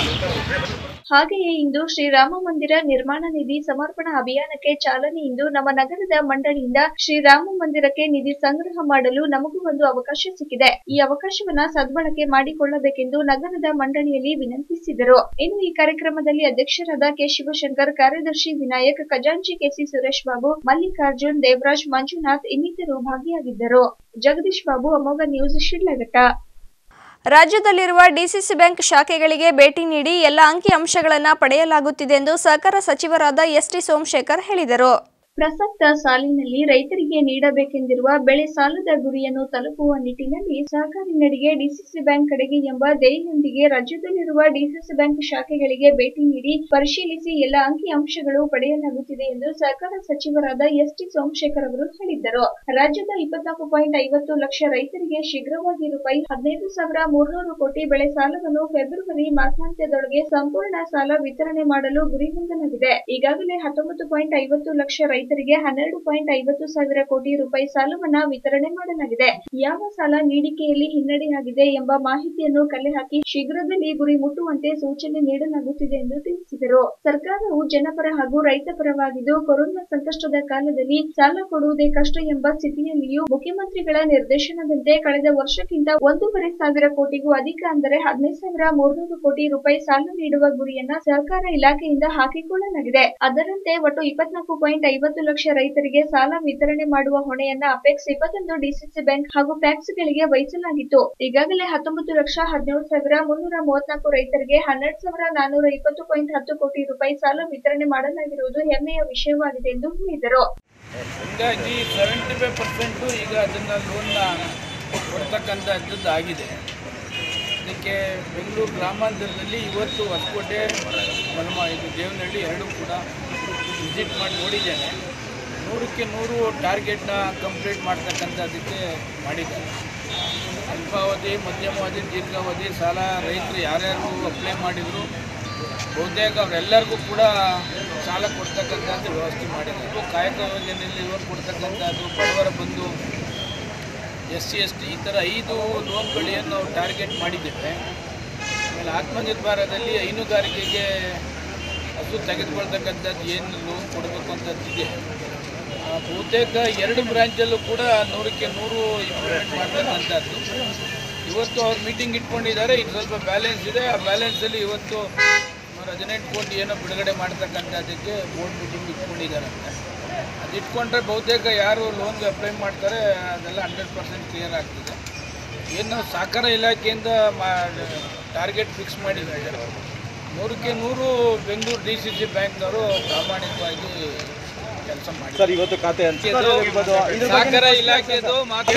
ಹಾಗೆಯೇ ಇಂದು ಶ್ರೀರಾಮ ಮಂದಿರ ನಿರ್ಮಾಣ ನಿಧಿ ಸಮರ್ಪಣಾ ಅಭಿಯಾನಕ್ಕೆ ಚಾಲನೆ ಇಂದು ನಮ್ಮ ನಗರದ ಮಂಡಳಿಯಿಂದ ಶ್ರೀರಾಮ ಮಂದಿರಕ್ಕೆ ನಿಧಿ ಸಂಗ್ರಹ ಮಾಡಲು ನಮಗೂ ಒಂದು ಅವಕಾಶ ಸಿಕ್ಕಿದೆ ಈ ಅವಕಾಶವನ್ನ ಸದ್ಬಳಕೆ ಮಾಡಿಕೊಳ್ಳಬೇಕೆಂದು ನಗರದ ಮಂಡಳಿಯಲ್ಲಿ ವಿನಂತಿಸಿದರು ಇನ್ನು ಈ ಕಾರ್ಯಕ್ರಮದಲ್ಲಿ ಅಧ್ಯಕ್ಷರಾದ ಕೆ ಶಿವಶಂಕರ್ ಕಾರ್ಯದರ್ಶಿ ವಿನಾಯಕ್ ಖಜಾಂಚಿ ಕೆಸಿ ಸುರೇಶ್ ಬಾಬು ಮಲ್ಲಿಕಾರ್ಜುನ್ ದೇವರಾಜ್ ಮಂಜುನಾಥ್ ಇನ್ನಿತರು ಭಾಗಿಯಾಗಿದ್ದರು ಜಗದೀಶ್ ಬಾಬು ಅಮೋಘ ನ್ಯೂಸ್ ಶಿಡ್ಲಘಟ್ಟ ರಾಜ್ಯದಲ್ಲಿರುವ ಡಿಸಿಸಿ ಬ್ಯಾಂಕ್ ಶಾಖೆಗಳಿಗೆ ಭೇಟಿ ನೀಡಿ ಎಲ್ಲ ಅಂಕಿ ಅಂಶಗಳನ್ನು ಪಡೆಯಲಾಗುತ್ತಿದೆ ಎಂದು ಸಹಕಾರ ಸಚಿವರಾದ ಎಸ್ಟಿ ಸೋಮಶೇಖರ್ ಹೇಳಿದರು ಪ್ರಸಕ್ತ ಸಾಲಿನಲ್ಲಿ ರೈತರಿಗೆ ನೀಡಬೇಕೆಂದಿರುವ ಬೆಳೆ ಸಾಲದ ಗುರಿಯನ್ನು ತಲುಪುವ ನಿಟ್ಟಿನಲ್ಲಿ ಸಹಕಾರಿ ನಡಿಗೆ ಡಿಸಿಸಿ ಬ್ಯಾಂಕ್ ಕಡೆಗೆ ಎಂಬ ಧ್ಯೇಯದೊಂದಿಗೆ ರಾಜ್ಯದಲ್ಲಿರುವ ಡಿಸಿಸಿ ಬ್ಯಾಂಕ್ ಶಾಖೆಗಳಿಗೆ ಭೇಟಿ ನೀಡಿ ಪರಿಶೀಲಿಸಿ ಎಲ್ಲ ಅಂಕಿ ಅಂಶಗಳು ಪಡೆಯಲಾಗುತ್ತಿದೆ ಎಂದು ಸಹಕಾರ ಸಚಿವರಾದ ಎಸ್ ಟಿ ಸೋಮಶೇಖರ್ ಅವರು ಹೇಳಿದ್ದರು ರಾಜ್ಯದ ಇಪ್ಪತ್ನಾಲ್ಕು ಪಾಯಿಂಟ್ ಐವತ್ತು ಲಕ್ಷ ರೈತರಿಗೆ ಶೀಘ್ರವಾಗಿ ರೂಪಾಯಿ ಹದಿನೈದು ಸಾವಿರ ಮೂರ್ನೂರು ಕೋಟಿ ಬೆಳೆ ಸಾಲವನ್ನು ಫೆಬ್ರವರಿ ಮಾಸಾಂತ್ಯದೊಳಗೆ ಸಂಪೂರ್ಣ ಸಾಲ ವಿತರಣೆ ಮಾಡಲು ಗುರಿ ಹೊಂದಲಾಗಿದೆ ಈಗಾಗಲೇ ಹತ್ತೊಂಬತ್ತು ಪಾಯಿಂಟ್ ಐವತ್ತು ಲಕ್ಷ ರೈತರಿಗೆ ಹನ್ನೆರಡು ಪಾಯಿಂಟ್ ಐವತ್ತು ಸಾವಿರ ಕೋಟಿ ರೂಪಾಯಿ ಸಾಲವನ್ನ ವಿತರಣೆ ಮಾಡಲಾಗಿದೆ ಯಾವ ಸಾಲ ನೀಡಿಕೆಯಲ್ಲಿ ಹಿನ್ನಡೆಯಾಗಿದೆ ಎಂಬ ಮಾಹಿತಿಯನ್ನು ಕಲೆ ಹಾಕಿ ಶೀಘ್ರದಲ್ಲಿ ಗುರಿ ಮುಟ್ಟುವಂತೆ ಸೂಚನೆ ನೀಡಲಾಗುತ್ತಿದೆ ಎಂದು ತಿಳಿಸಿದರು ಸರ್ಕಾರವು ಜನಪರ ಹಾಗೂ ರೈತ ಪರವಾಗಿದ್ದು ಕೊರೋನಾ ಸಂಕಷ್ಟದ ಕಾಲದಲ್ಲಿ ಸಾಲ ಕೊಡುವುದೇ ಕಷ್ಟ ಎಂಬ ಸ್ಥಿತಿಯಲ್ಲಿಯೂ ಮುಖ್ಯಮಂತ್ರಿಗಳ ನಿರ್ದೇಶನದಂತೆ ಕಳೆದ ವರ್ಷಕ್ಕಿಂತ ಒಂದೂವರೆ ಸಾವಿರ ಕೋಟಿಗೂ ಅಧಿಕ ಅಂದರೆ ಹದಿನೈದು ಸಾವಿರ ಮೂರ್ನೂರು ಕೋಟಿ ರೂಪಾಯಿ ಸಾಲ ನೀಡುವ ಗುರಿಯನ್ನ ಸಹಕಾರ ಇಲಾಖೆಯಿಂದ ಹಾಕಿಕೊಳ್ಳಲಾಗಿದೆ ಅದರಂತೆ ಒಟ್ಟು ಇಪ್ಪತ್ನಾಲ್ಕು ಪಾಯಿಂಟ್ ಐವತ್ತು ಲಕ್ಷ ರೈತರಿಗೆ ಸಾಲ ವಿತರಣೆ ಮಾಡುವ ಹೊಣೆಯನ್ನ ಅಪೆಕ್ಸ್ ಇಪ್ಪತ್ತೊಂದು ಡಿಸಿಸಿ ಬ್ಯಾಂಕ್ ಹಾಗೂ ಪ್ಯಾಕ್ಸ್ಗಳಿಗೆ ವಹಿಸಲಾಗಿತ್ತು ಈಗಾಗಲೇ ಹತ್ತೊಂಬತ್ತು ಲಕ್ಷ ಹದಿನೇಳು ಸಾವಿರ ಮುನ್ನೂರ ಮೂವತ್ನಾಲ್ಕು ರೈತರಿಗೆ ಹನ್ನೆರಡು ಸಾವಿರ ನಾನೂರ ಇಪ್ಪತ್ತು ಪಾಯಿಂಟ್ ಹತ್ತು ಕೋಟಿ ರೂಪಾಯಿ ಸಾಲ ವಿತರಣೆ ಮಾಡಲಾಗಿರುವುದು ಹೆಮ್ಮೆಯ ವಿಷಯವಾಗಿದೆ ಎಂದು ಹೇಳಿದರು ಹೀಗಾಗಿ ಸೆವೆಂಟಿ ಫೈವ್ ಪರ್ಸೆಂಟು ಈಗ ಅದನ್ನು ಲೋನ್ನ ಕೊಡ್ತಕ್ಕಂಥದ್ದು ಆಗಿದೆ ಅದಕ್ಕೆ ಬೆಂಗಳೂರು ಗ್ರಾಮಾಂತರದಲ್ಲಿ ಇವತ್ತು ಹೊಸಕೋಟೆ ಮಲ್ಮ ಇದು ದೇವನಹಳ್ಳಿ ಎರಡೂ ಕೂಡ ವಿಸಿಟ್ ಮಾಡಿ ನೋಡಿದ್ದೇನೆ ನೂರಕ್ಕೆ ನೂರು ಟಾರ್ಗೆಟ್ನ ಕಂಪ್ಲೀಟ್ ಮಾಡ್ತಕ್ಕಂಥದ್ದಕ್ಕೆ ಮಾಡಿದ್ದಾರೆ ಅಲ್ಪಾವಧಿ ಮಧ್ಯಮಾವಧಿ ದೀರ್ಘಾವಧಿ ಸಾಲ ರೈತರು ಯಾರ್ಯಾರು ಅಪ್ಲೈ ಮಾಡಿದರು ಬಹುತೇಕ ಅವರೆಲ್ಲರಿಗೂ ಕೂಡ ಸಾಲ ಕೊಡ್ತಕ್ಕಂಥದ್ದು ವ್ಯವಸ್ಥೆ ಮಾಡಿದ್ದಾರೆ ಕಾಯಕ ಯೋಜನೆಯಲ್ಲಿ ಇವರು ಕೊಡ್ತಕ್ಕಂಥದ್ದು ಬಡವರ ಬಂಧು ಎಸ್ ಸಿ ಎಸ್ ಟಿ ಈ ಥರ ಐದು ಲೋನ್ಗಳನ್ನು ನಾವು ಟಾರ್ಗೆಟ್ ಮಾಡಿದ್ದೇವೆ ಆಮೇಲೆ ಆತ್ಮನಿರ್ಭರದಲ್ಲಿ ಹೈನುಗಾರಿಕೆಗೆ ಹಸು ತೆಗೆದುಕೊಳ್ತಕ್ಕಂಥದ್ದು ಏನು ಲೋನ್ ಕೊಡಬೇಕು ಅಂತದ್ದಿದೆ ಆ, ಬಹುತೇಕ ಎರಡು ಬ್ರಾಂಚಲ್ಲೂ ಕೂಡ ನೂರಕ್ಕೆ ನೂರು ಇಂಪ್ಲಿಮೆಂಟ್ ಮಾಡ್ತಕ್ಕಂಥದ್ದು ಇವತ್ತು ಅವ್ರು ಮೀಟಿಂಗ್ ಇಟ್ಕೊಂಡಿದ್ದಾರೆ ಇದು ಸ್ವಲ್ಪ ಬ್ಯಾಲೆನ್ಸ್ ಇದೆ ಆ ಬ್ಯಾಲೆನ್ಸಲ್ಲಿ ಇವತ್ತು ಸುಮಾರು ಹದಿನೆಂಟು ಕೋಟಿ ಏನೋ ಬಿಡುಗಡೆ ಮಾಡ್ತಕ್ಕಂಥದ್ದಕ್ಕೆ ಬೋರ್ಡ್ ಮೀಟಿಂಗ್ ಇಟ್ಕೊಂಡಿದ್ದಾರಂತೆ ಅದು ಇಟ್ಕೊಂಡ್ರೆ ಬಹುತೇಕ ಯಾರು ಲೋನ್ಗೆ ಅಪ್ಲೈ ಮಾಡ್ತಾರೆ ಅದೆಲ್ಲ ಹಂಡ್ರೆಡ್ ಪರ್ಸೆಂಟ್ ಕ್ಲಿಯರ್ ಆಗ್ತದೆ ಏನು ನಾವು ಸಹಕಾರ ಇಲಾಖೆಯಿಂದ ಮಾ ಟಾರ್ಗೆಟ್ ಫಿಕ್ಸ್ ಮಾಡಿದ್ದಾರೆ ನೂರಕ್ಕೆ ನೂರು ಬೆಂಗಳೂರು ಡಿ ಸಿ ಸಿ ಬ್ಯಾಂಕ್ನವರು ಪ್ರಾಮಾಣಿಕವಾಗಿ ಕೆಲಸ ಮಾಡಿ ಸರ್ ಇವತ್ತು ಖಾತೆ ಹಂಚಿಕೆ ಸಹಕಾರ ಇಲಾಖೆದು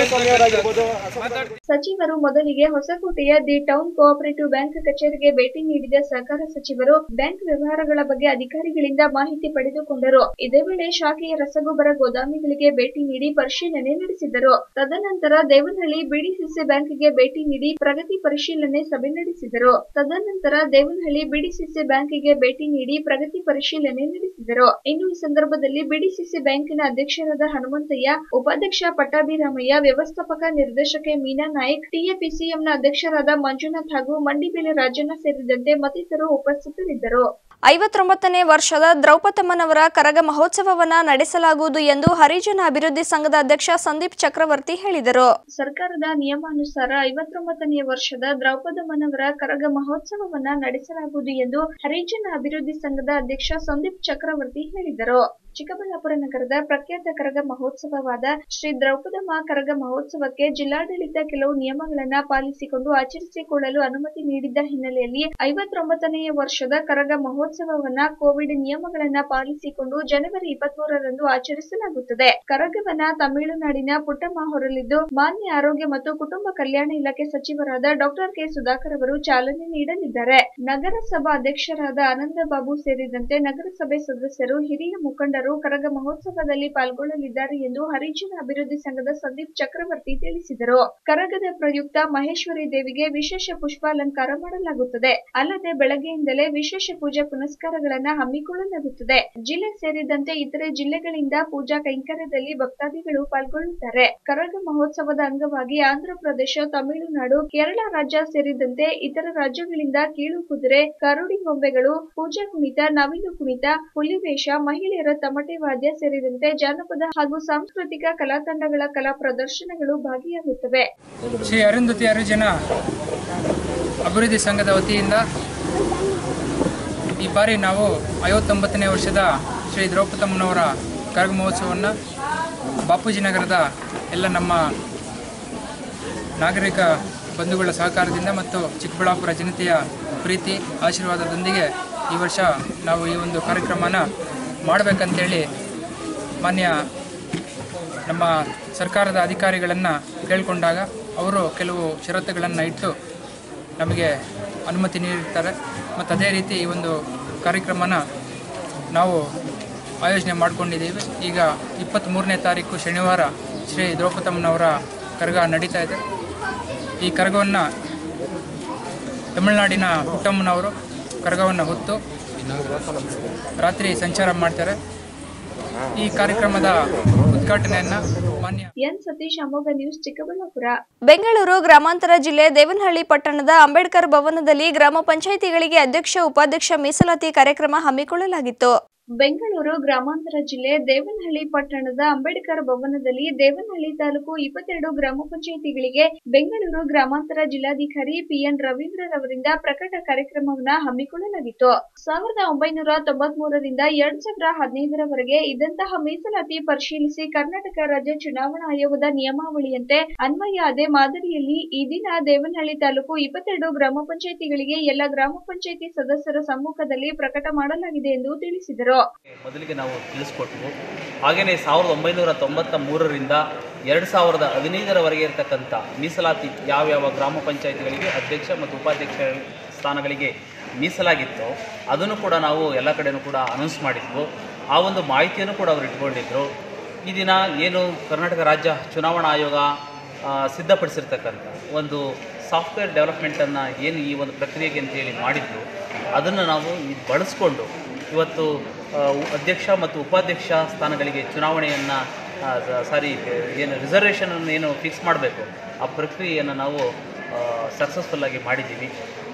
ಮಾತಾಡ್ತೀನಿ ಸಚಿವರು ಮೊದಲಿಗೆ ಹೊಸಕೋಟೆಯ ದಿ ಟೌನ್ ಕೋಆಪರೇಟಿವ್ ಬ್ಯಾಂಕ್ ಕಚೇರಿಗೆ ಭೇಟಿ ನೀಡಿದ ಸಹಕಾರ ಸಚಿವರು ಬ್ಯಾಂಕ್ ವ್ಯವಹಾರಗಳ ಬಗ್ಗೆ ಅಧಿಕಾರಿಗಳಿಂದ ಮಾಹಿತಿ ಪಡೆದುಕೊಂಡರು ಇದೇ ವೇಳೆ ಶಾಖೆಯ ರಸಗೊಬ್ಬರ ಗೋದಾಮಿಗಳಿಗೆ ಭೇಟಿ ನೀಡಿ ಪರಿಶೀಲನೆ ನಡೆಸಿದರು ತದನಂತರ ದೇವನಹಳ್ಳಿ ಬಿಡಿಸಿಸಿ ಬ್ಯಾಂಕ್ಗೆ ಭೇಟಿ ನೀಡಿ ಪ್ರಗತಿ ಪರಿಶೀಲನೆ ಸಭೆ ನಡೆಸಿದರು ತದನಂತರ ದೇವನಹಳ್ಳಿ ಬಿಡಿಸಿಸಿ ಬ್ಯಾಂಕಿಗೆ ಭೇಟಿ ನೀಡಿ ಪ್ರಗತಿ ಪರಿಶೀಲನೆ ನಡೆಸಿದರು ಇನ್ನು ಈ ಸಂದರ್ಭದಲ್ಲಿ ಬಿಡಿಸಿಸಿ ಬ್ಯಾಂಕಿನ ಅಧ್ಯಕ್ಷರಾದ ಹನುಮಂತಯ್ಯ ಉಪಾಧ್ಯಕ್ಷ ಪಟ್ಟಾಭಿರಾಮಯ್ಯ ವ್ಯವಸ್ಥಾಪಕ ನಿರ್ದೇಶಕ ಮೀನಾ ನಾಯ್ಕ್ ಟಿಎಪಿಸಿಎಂನ ಅಧ್ಯಕ್ಷರಾದ ಮಂಜುನಾಥ್ ಹಾಗೂ ಮಂಡಿಬೆಲೆ ರಾಜಣ್ಣ ಸೇರಿದಂತೆ ಮತ್ತಿತರರು ಉಪಸ್ಥಿತರಿದ್ದರು ಐವತ್ತೊಂಬತ್ತನೇ ವರ್ಷದ ದ್ರೌಪದಮ್ಮನವರ ಕರಗ ಮಹೋತ್ಸವವನ್ನ ನಡೆಸಲಾಗುವುದು ಎಂದು ಹರಿಜನ ಅಭಿವೃದ್ಧಿ ಸಂಘದ ಅಧ್ಯಕ್ಷ ಸಂದೀಪ್ ಚಕ್ರವರ್ತಿ ಹೇಳಿದರು ಸರ್ಕಾರದ ನಿಯಮಾನುಸಾರ ಐವತ್ತೊಂಬತ್ತನೆಯ ವರ್ಷದ ದ್ರೌಪದಮ್ಮನವರ ಕರಗ ಮಹೋತ್ಸವವನ್ನ ನಡೆಸಲಾಗುವುದು ಎಂದು ಹರಿಜನ ಅಭಿವೃದ್ಧಿ ಸಂಘದ ಅಧ್ಯಕ್ಷ ಸಂದೀಪ್ ಚಕ್ರವರ್ತಿ ಹೇಳಿದರು ಚಿಕ್ಕಬಳ್ಳಾಪುರ ನಗರದ ಪ್ರಖ್ಯಾತ ಕರಗ ಮಹೋತ್ಸವವಾದ ಶ್ರೀ ದ್ರೌಪದಮ್ಮ ಕರಗ ಮಹೋತ್ಸವಕ್ಕೆ ಜಿಲ್ಲಾಡಳಿತ ಕೆಲವು ನಿಯಮಗಳನ್ನ ಪಾಲಿಸಿಕೊಂಡು ಆಚರಿಸಿಕೊಳ್ಳಲು ಅನುಮತಿ ನೀಡಿದ್ದ ಹಿನ್ನೆಲೆಯಲ್ಲಿ ಐವತ್ತೊಂಬತ್ತನೆಯ ವರ್ಷದ ಕರಗ ಮಹೋತ್ಸವವನ್ನ ಕೋವಿಡ್ ನಿಯಮಗಳನ್ನ ಪಾಲಿಸಿಕೊಂಡು ಜನವರಿ ಇಪ್ಪತ್ಮೂರರಂದು ಆಚರಿಸಲಾಗುತ್ತದೆ ಕರಗವನ್ನ ತಮಿಳುನಾಡಿನ ಪುಟ್ಟಮ್ಮ ಹೊರಲಿದ್ದು ಮಾನ್ಯ ಆರೋಗ್ಯ ಮತ್ತು ಕುಟುಂಬ ಕಲ್ಯಾಣ ಇಲಾಖೆ ಸಚಿವರಾದ ಡಾಕ್ಟರ್ ಕೆ ಸುಧಾಕರ್ ಅವರು ಚಾಲನೆ ನೀಡಲಿದ್ದಾರೆ ನಗರಸಭಾ ಅಧ್ಯಕ್ಷರಾದ ಆನಂದ ಬಾಬು ಸೇರಿದಂತೆ ನಗರಸಭೆ ಸದಸ್ಯರು ಹಿರಿಯ ಮುಖಂಡರು ಮತದಾರರು ಕರಗ ಮಹೋತ್ಸವದಲ್ಲಿ ಪಾಲ್ಗೊಳ್ಳಲಿದ್ದಾರೆ ಎಂದು ಹರಿಜನ ಅಭಿವೃದ್ಧಿ ಸಂಘದ ಸಂದೀಪ್ ಚಕ್ರವರ್ತಿ ತಿಳಿಸಿದರು ಕರಗದ ಪ್ರಯುಕ್ತ ಮಹೇಶ್ವರಿ ದೇವಿಗೆ ವಿಶೇಷ ಪುಷ್ಪಾಲಂಕಾರ ಮಾಡಲಾಗುತ್ತದೆ ಅಲ್ಲದೆ ಬೆಳಗ್ಗೆಯಿಂದಲೇ ವಿಶೇಷ ಪೂಜಾ ಪುನಸ್ಕಾರಗಳನ್ನ ಹಮ್ಮಿಕೊಳ್ಳಲಾಗುತ್ತದೆ ಜಿಲ್ಲೆ ಸೇರಿದಂತೆ ಇತರೆ ಜಿಲ್ಲೆಗಳಿಂದ ಪೂಜಾ ಕೈಂಕರ್ಯದಲ್ಲಿ ಭಕ್ತಾದಿಗಳು ಪಾಲ್ಗೊಳ್ಳುತ್ತಾರೆ ಕರಗ ಮಹೋತ್ಸವದ ಅಂಗವಾಗಿ ಆಂಧ್ರಪ್ರದೇಶ ತಮಿಳುನಾಡು ಕೇರಳ ರಾಜ್ಯ ಸೇರಿದಂತೆ ಇತರ ರಾಜ್ಯಗಳಿಂದ ಕೀಳು ಕುದುರೆ ಕರುಡಿ ಗೊಂಬೆಗಳು ಪೂಜಾ ಕುಣಿತ ನವಿಲು ಕುಣಿತ ಹುಲಿವೇಷ ಮಹಿಳೆಯರ ತಮಟೆ ವಾದ್ಯ ಸೇರಿದಂತೆ ಜಾನಪದ ಹಾಗೂ ಸಾಂಸ್ಕೃತಿಕ ಕಲಾ ತಂಡಗಳ ಕಲಾ ಪ್ರದರ್ಶನಗಳು ಭಾಗಿಯಾಗುತ್ತವೆ ಶ್ರೀ ಅರುಂಧತಿ ಹರಿಜನ ಅಭಿವೃದ್ಧಿ ಸಂಘದ ವತಿಯಿಂದ ಈ ಬಾರಿ ನಾವು ಐವತ್ತೊಂಬತ್ತನೇ ವರ್ಷದ ಶ್ರೀ ದ್ರೌಪದಮ್ಮನವರ ಕರಗ ಮಹೋತ್ಸವವನ್ನು ಬಾಪೂಜಿ ನಗರದ ಎಲ್ಲ ನಮ್ಮ ನಾಗರಿಕ ಬಂಧುಗಳ ಸಹಕಾರದಿಂದ ಮತ್ತು ಚಿಕ್ಕಬಳ್ಳಾಪುರ ಜನತೆಯ ಪ್ರೀತಿ ಆಶೀರ್ವಾದದೊಂದಿಗೆ ಈ ವರ್ಷ ನಾವು ಈ ಒಂದು ಕಾರ್ಯಕ್ರಮನ ಮಾಡಬೇಕಂತೇಳಿ ಮಾನ್ಯ ನಮ್ಮ ಸರ್ಕಾರದ ಅಧಿಕಾರಿಗಳನ್ನು ಕೇಳಿಕೊಂಡಾಗ ಅವರು ಕೆಲವು ಷರತ್ತುಗಳನ್ನು ಇಟ್ಟು ನಮಗೆ ಅನುಮತಿ ನೀಡಿರ್ತಾರೆ ಮತ್ತು ಅದೇ ರೀತಿ ಈ ಒಂದು ಕಾರ್ಯಕ್ರಮನ ನಾವು ಆಯೋಜನೆ ಮಾಡ್ಕೊಂಡಿದ್ದೀವಿ ಈಗ ಇಪ್ಪತ್ತ್ಮೂರನೇ ತಾರೀಕು ಶನಿವಾರ ಶ್ರೀ ದ್ರೌಪದಮ್ಮನವರ ಕರಗ ನಡೀತಾ ಇದೆ ಈ ಕರಗವನ್ನು ತಮಿಳುನಾಡಿನ ಪುಟ್ಟಮ್ಮನವರು ಕರಗವನ್ನು ಹೊತ್ತು ರಾತ್ರಿ ಸಂಚಾರ ಮಾಡ್ತಾರೆ ಈ ಕಾರ್ಯಕ್ರಮದ ಉದ್ಘಾಟನೆಯನ್ನು ಮಾನ್ಯ ಎನ್ ಸತೀಶ್ ಅಮೋಘ ನ್ಯೂಸ್ ಚಿಕ್ಕಬಳ್ಳಾಪುರ ಬೆಂಗಳೂರು ಗ್ರಾಮಾಂತರ ಜಿಲ್ಲೆ ದೇವನಹಳ್ಳಿ ಪಟ್ಟಣದ ಅಂಬೇಡ್ಕರ್ ಭವನದಲ್ಲಿ ಗ್ರಾಮ ಪಂಚಾಯಿತಿಗಳಿಗೆ ಅಧ್ಯಕ್ಷ ಉಪಾಧ್ಯಕ್ಷ ಮೀಸಲಾತಿ ಕಾರ್ಯಕ್ರಮ ಹಮ್ಮಿಕೊಳ್ಳಲಾಗಿತ್ತು ಬೆಂಗಳೂರು ಗ್ರಾಮಾಂತರ ಜಿಲ್ಲೆ ದೇವನಹಳ್ಳಿ ಪಟ್ಟಣದ ಅಂಬೇಡ್ಕರ್ ಭವನದಲ್ಲಿ ದೇವನಹಳ್ಳಿ ತಾಲೂಕು ಇಪ್ಪತ್ತೆರಡು ಗ್ರಾಮ ಪಂಚಾಯಿತಿಗಳಿಗೆ ಬೆಂಗಳೂರು ಗ್ರಾಮಾಂತರ ಜಿಲ್ಲಾಧಿಕಾರಿ ಪಿಎನ್ ರವೀಂದ್ರರವರಿಂದ ಪ್ರಕಟ ಕಾರ್ಯಕ್ರಮವನ್ನ ಹಮ್ಮಿಕೊಳ್ಳಲಾಗಿತ್ತು ಸಾವಿರದ ಒಂಬೈನೂರ ತೊಂಬತ್ ಮೂರರಿಂದ ಎರಡ್ ಸಾವಿರದ ಹದಿನೈದರವರೆಗೆ ಇದ್ದಂತಹ ಮೀಸಲಾತಿ ಪರಿಶೀಲಿಸಿ ಕರ್ನಾಟಕ ರಾಜ್ಯ ಚುನಾವಣಾ ಆಯೋಗದ ನಿಯಮಾವಳಿಯಂತೆ ಅನ್ವಯ ಅದೇ ಮಾದರಿಯಲ್ಲಿ ಈ ದಿನ ದೇವನಹಳ್ಳಿ ತಾಲೂಕು ಇಪ್ಪತ್ತೆರಡು ಗ್ರಾಮ ಪಂಚಾಯಿತಿಗಳಿಗೆ ಎಲ್ಲ ಗ್ರಾಮ ಪಂಚಾಯಿತಿ ಸದಸ್ಯರ ಸಮ್ಮುಖದಲ್ಲಿ ಪ್ರಕಟ ಮಾಡಲಾಗಿದೆ ಎಂದು ತಿಳಿಸಿದರು ಮೊದಲಿಗೆ ನಾವು ತಿಳಿಸ್ಕೊಟ್ವು ಹಾಗೆಯೇ ಸಾವಿರದ ಒಂಬೈನೂರ ತೊಂಬತ್ತ ಮೂರರಿಂದ ಎರಡು ಸಾವಿರದ ಹದಿನೈದರವರೆಗೆ ಇರತಕ್ಕಂಥ ಮೀಸಲಾತಿ ಯಾವ್ಯಾವ ಗ್ರಾಮ ಪಂಚಾಯಿತಿಗಳಿಗೆ ಅಧ್ಯಕ್ಷ ಮತ್ತು ಉಪಾಧ್ಯಕ್ಷ ಸ್ಥಾನಗಳಿಗೆ ಮೀಸಲಾಗಿತ್ತು ಅದನ್ನು ಕೂಡ ನಾವು ಎಲ್ಲ ಕಡೆನೂ ಕೂಡ ಅನೌನ್ಸ್ ಮಾಡಿದ್ವು ಆ ಒಂದು ಮಾಹಿತಿಯನ್ನು ಕೂಡ ಅವರು ಇಟ್ಕೊಂಡಿದ್ರು ಈ ದಿನ ಏನು ಕರ್ನಾಟಕ ರಾಜ್ಯ ಚುನಾವಣಾ ಆಯೋಗ ಆ, ಸಿದ್ಧಪಡಿಸಿರ್ತಕ್ಕಂಥ ಒಂದು ಸಾಫ್ಟ್ವೇರ್ ಡೆವಲಪ್ಮೆಂಟನ್ನು ಏನು ಈ ಒಂದು ಪ್ರಕ್ರಿಯೆಗೆ ಅಂತೇಳಿ ಮಾಡಿದ್ದು ಅದನ್ನು ನಾವು ಈ ಬಳಸ್ಕೊಂಡು ಇವತ್ತು ಆ, ಉ- ಅಧ್ಯಕ್ಷ ಮತ್ತು ಉಪಾಧ್ಯಕ್ಷ ಸ್ಥಾನಗಳಿಗೆ ಚುನಾವಣೆಯನ್ನು ಸಾರಿ ಏನು ರಿಸರ್ವೇಷನನ್ನು ಏನು ಫಿಕ್ಸ್ ಮಾಡಬೇಕು ಆ ಪ್ರಕ್ರಿಯೆಯನ್ನು ನಾವು ಸಕ್ಸಸ್ಫುಲ್ಲಾಗಿ ಮಾಡಿದ್ದೀವಿ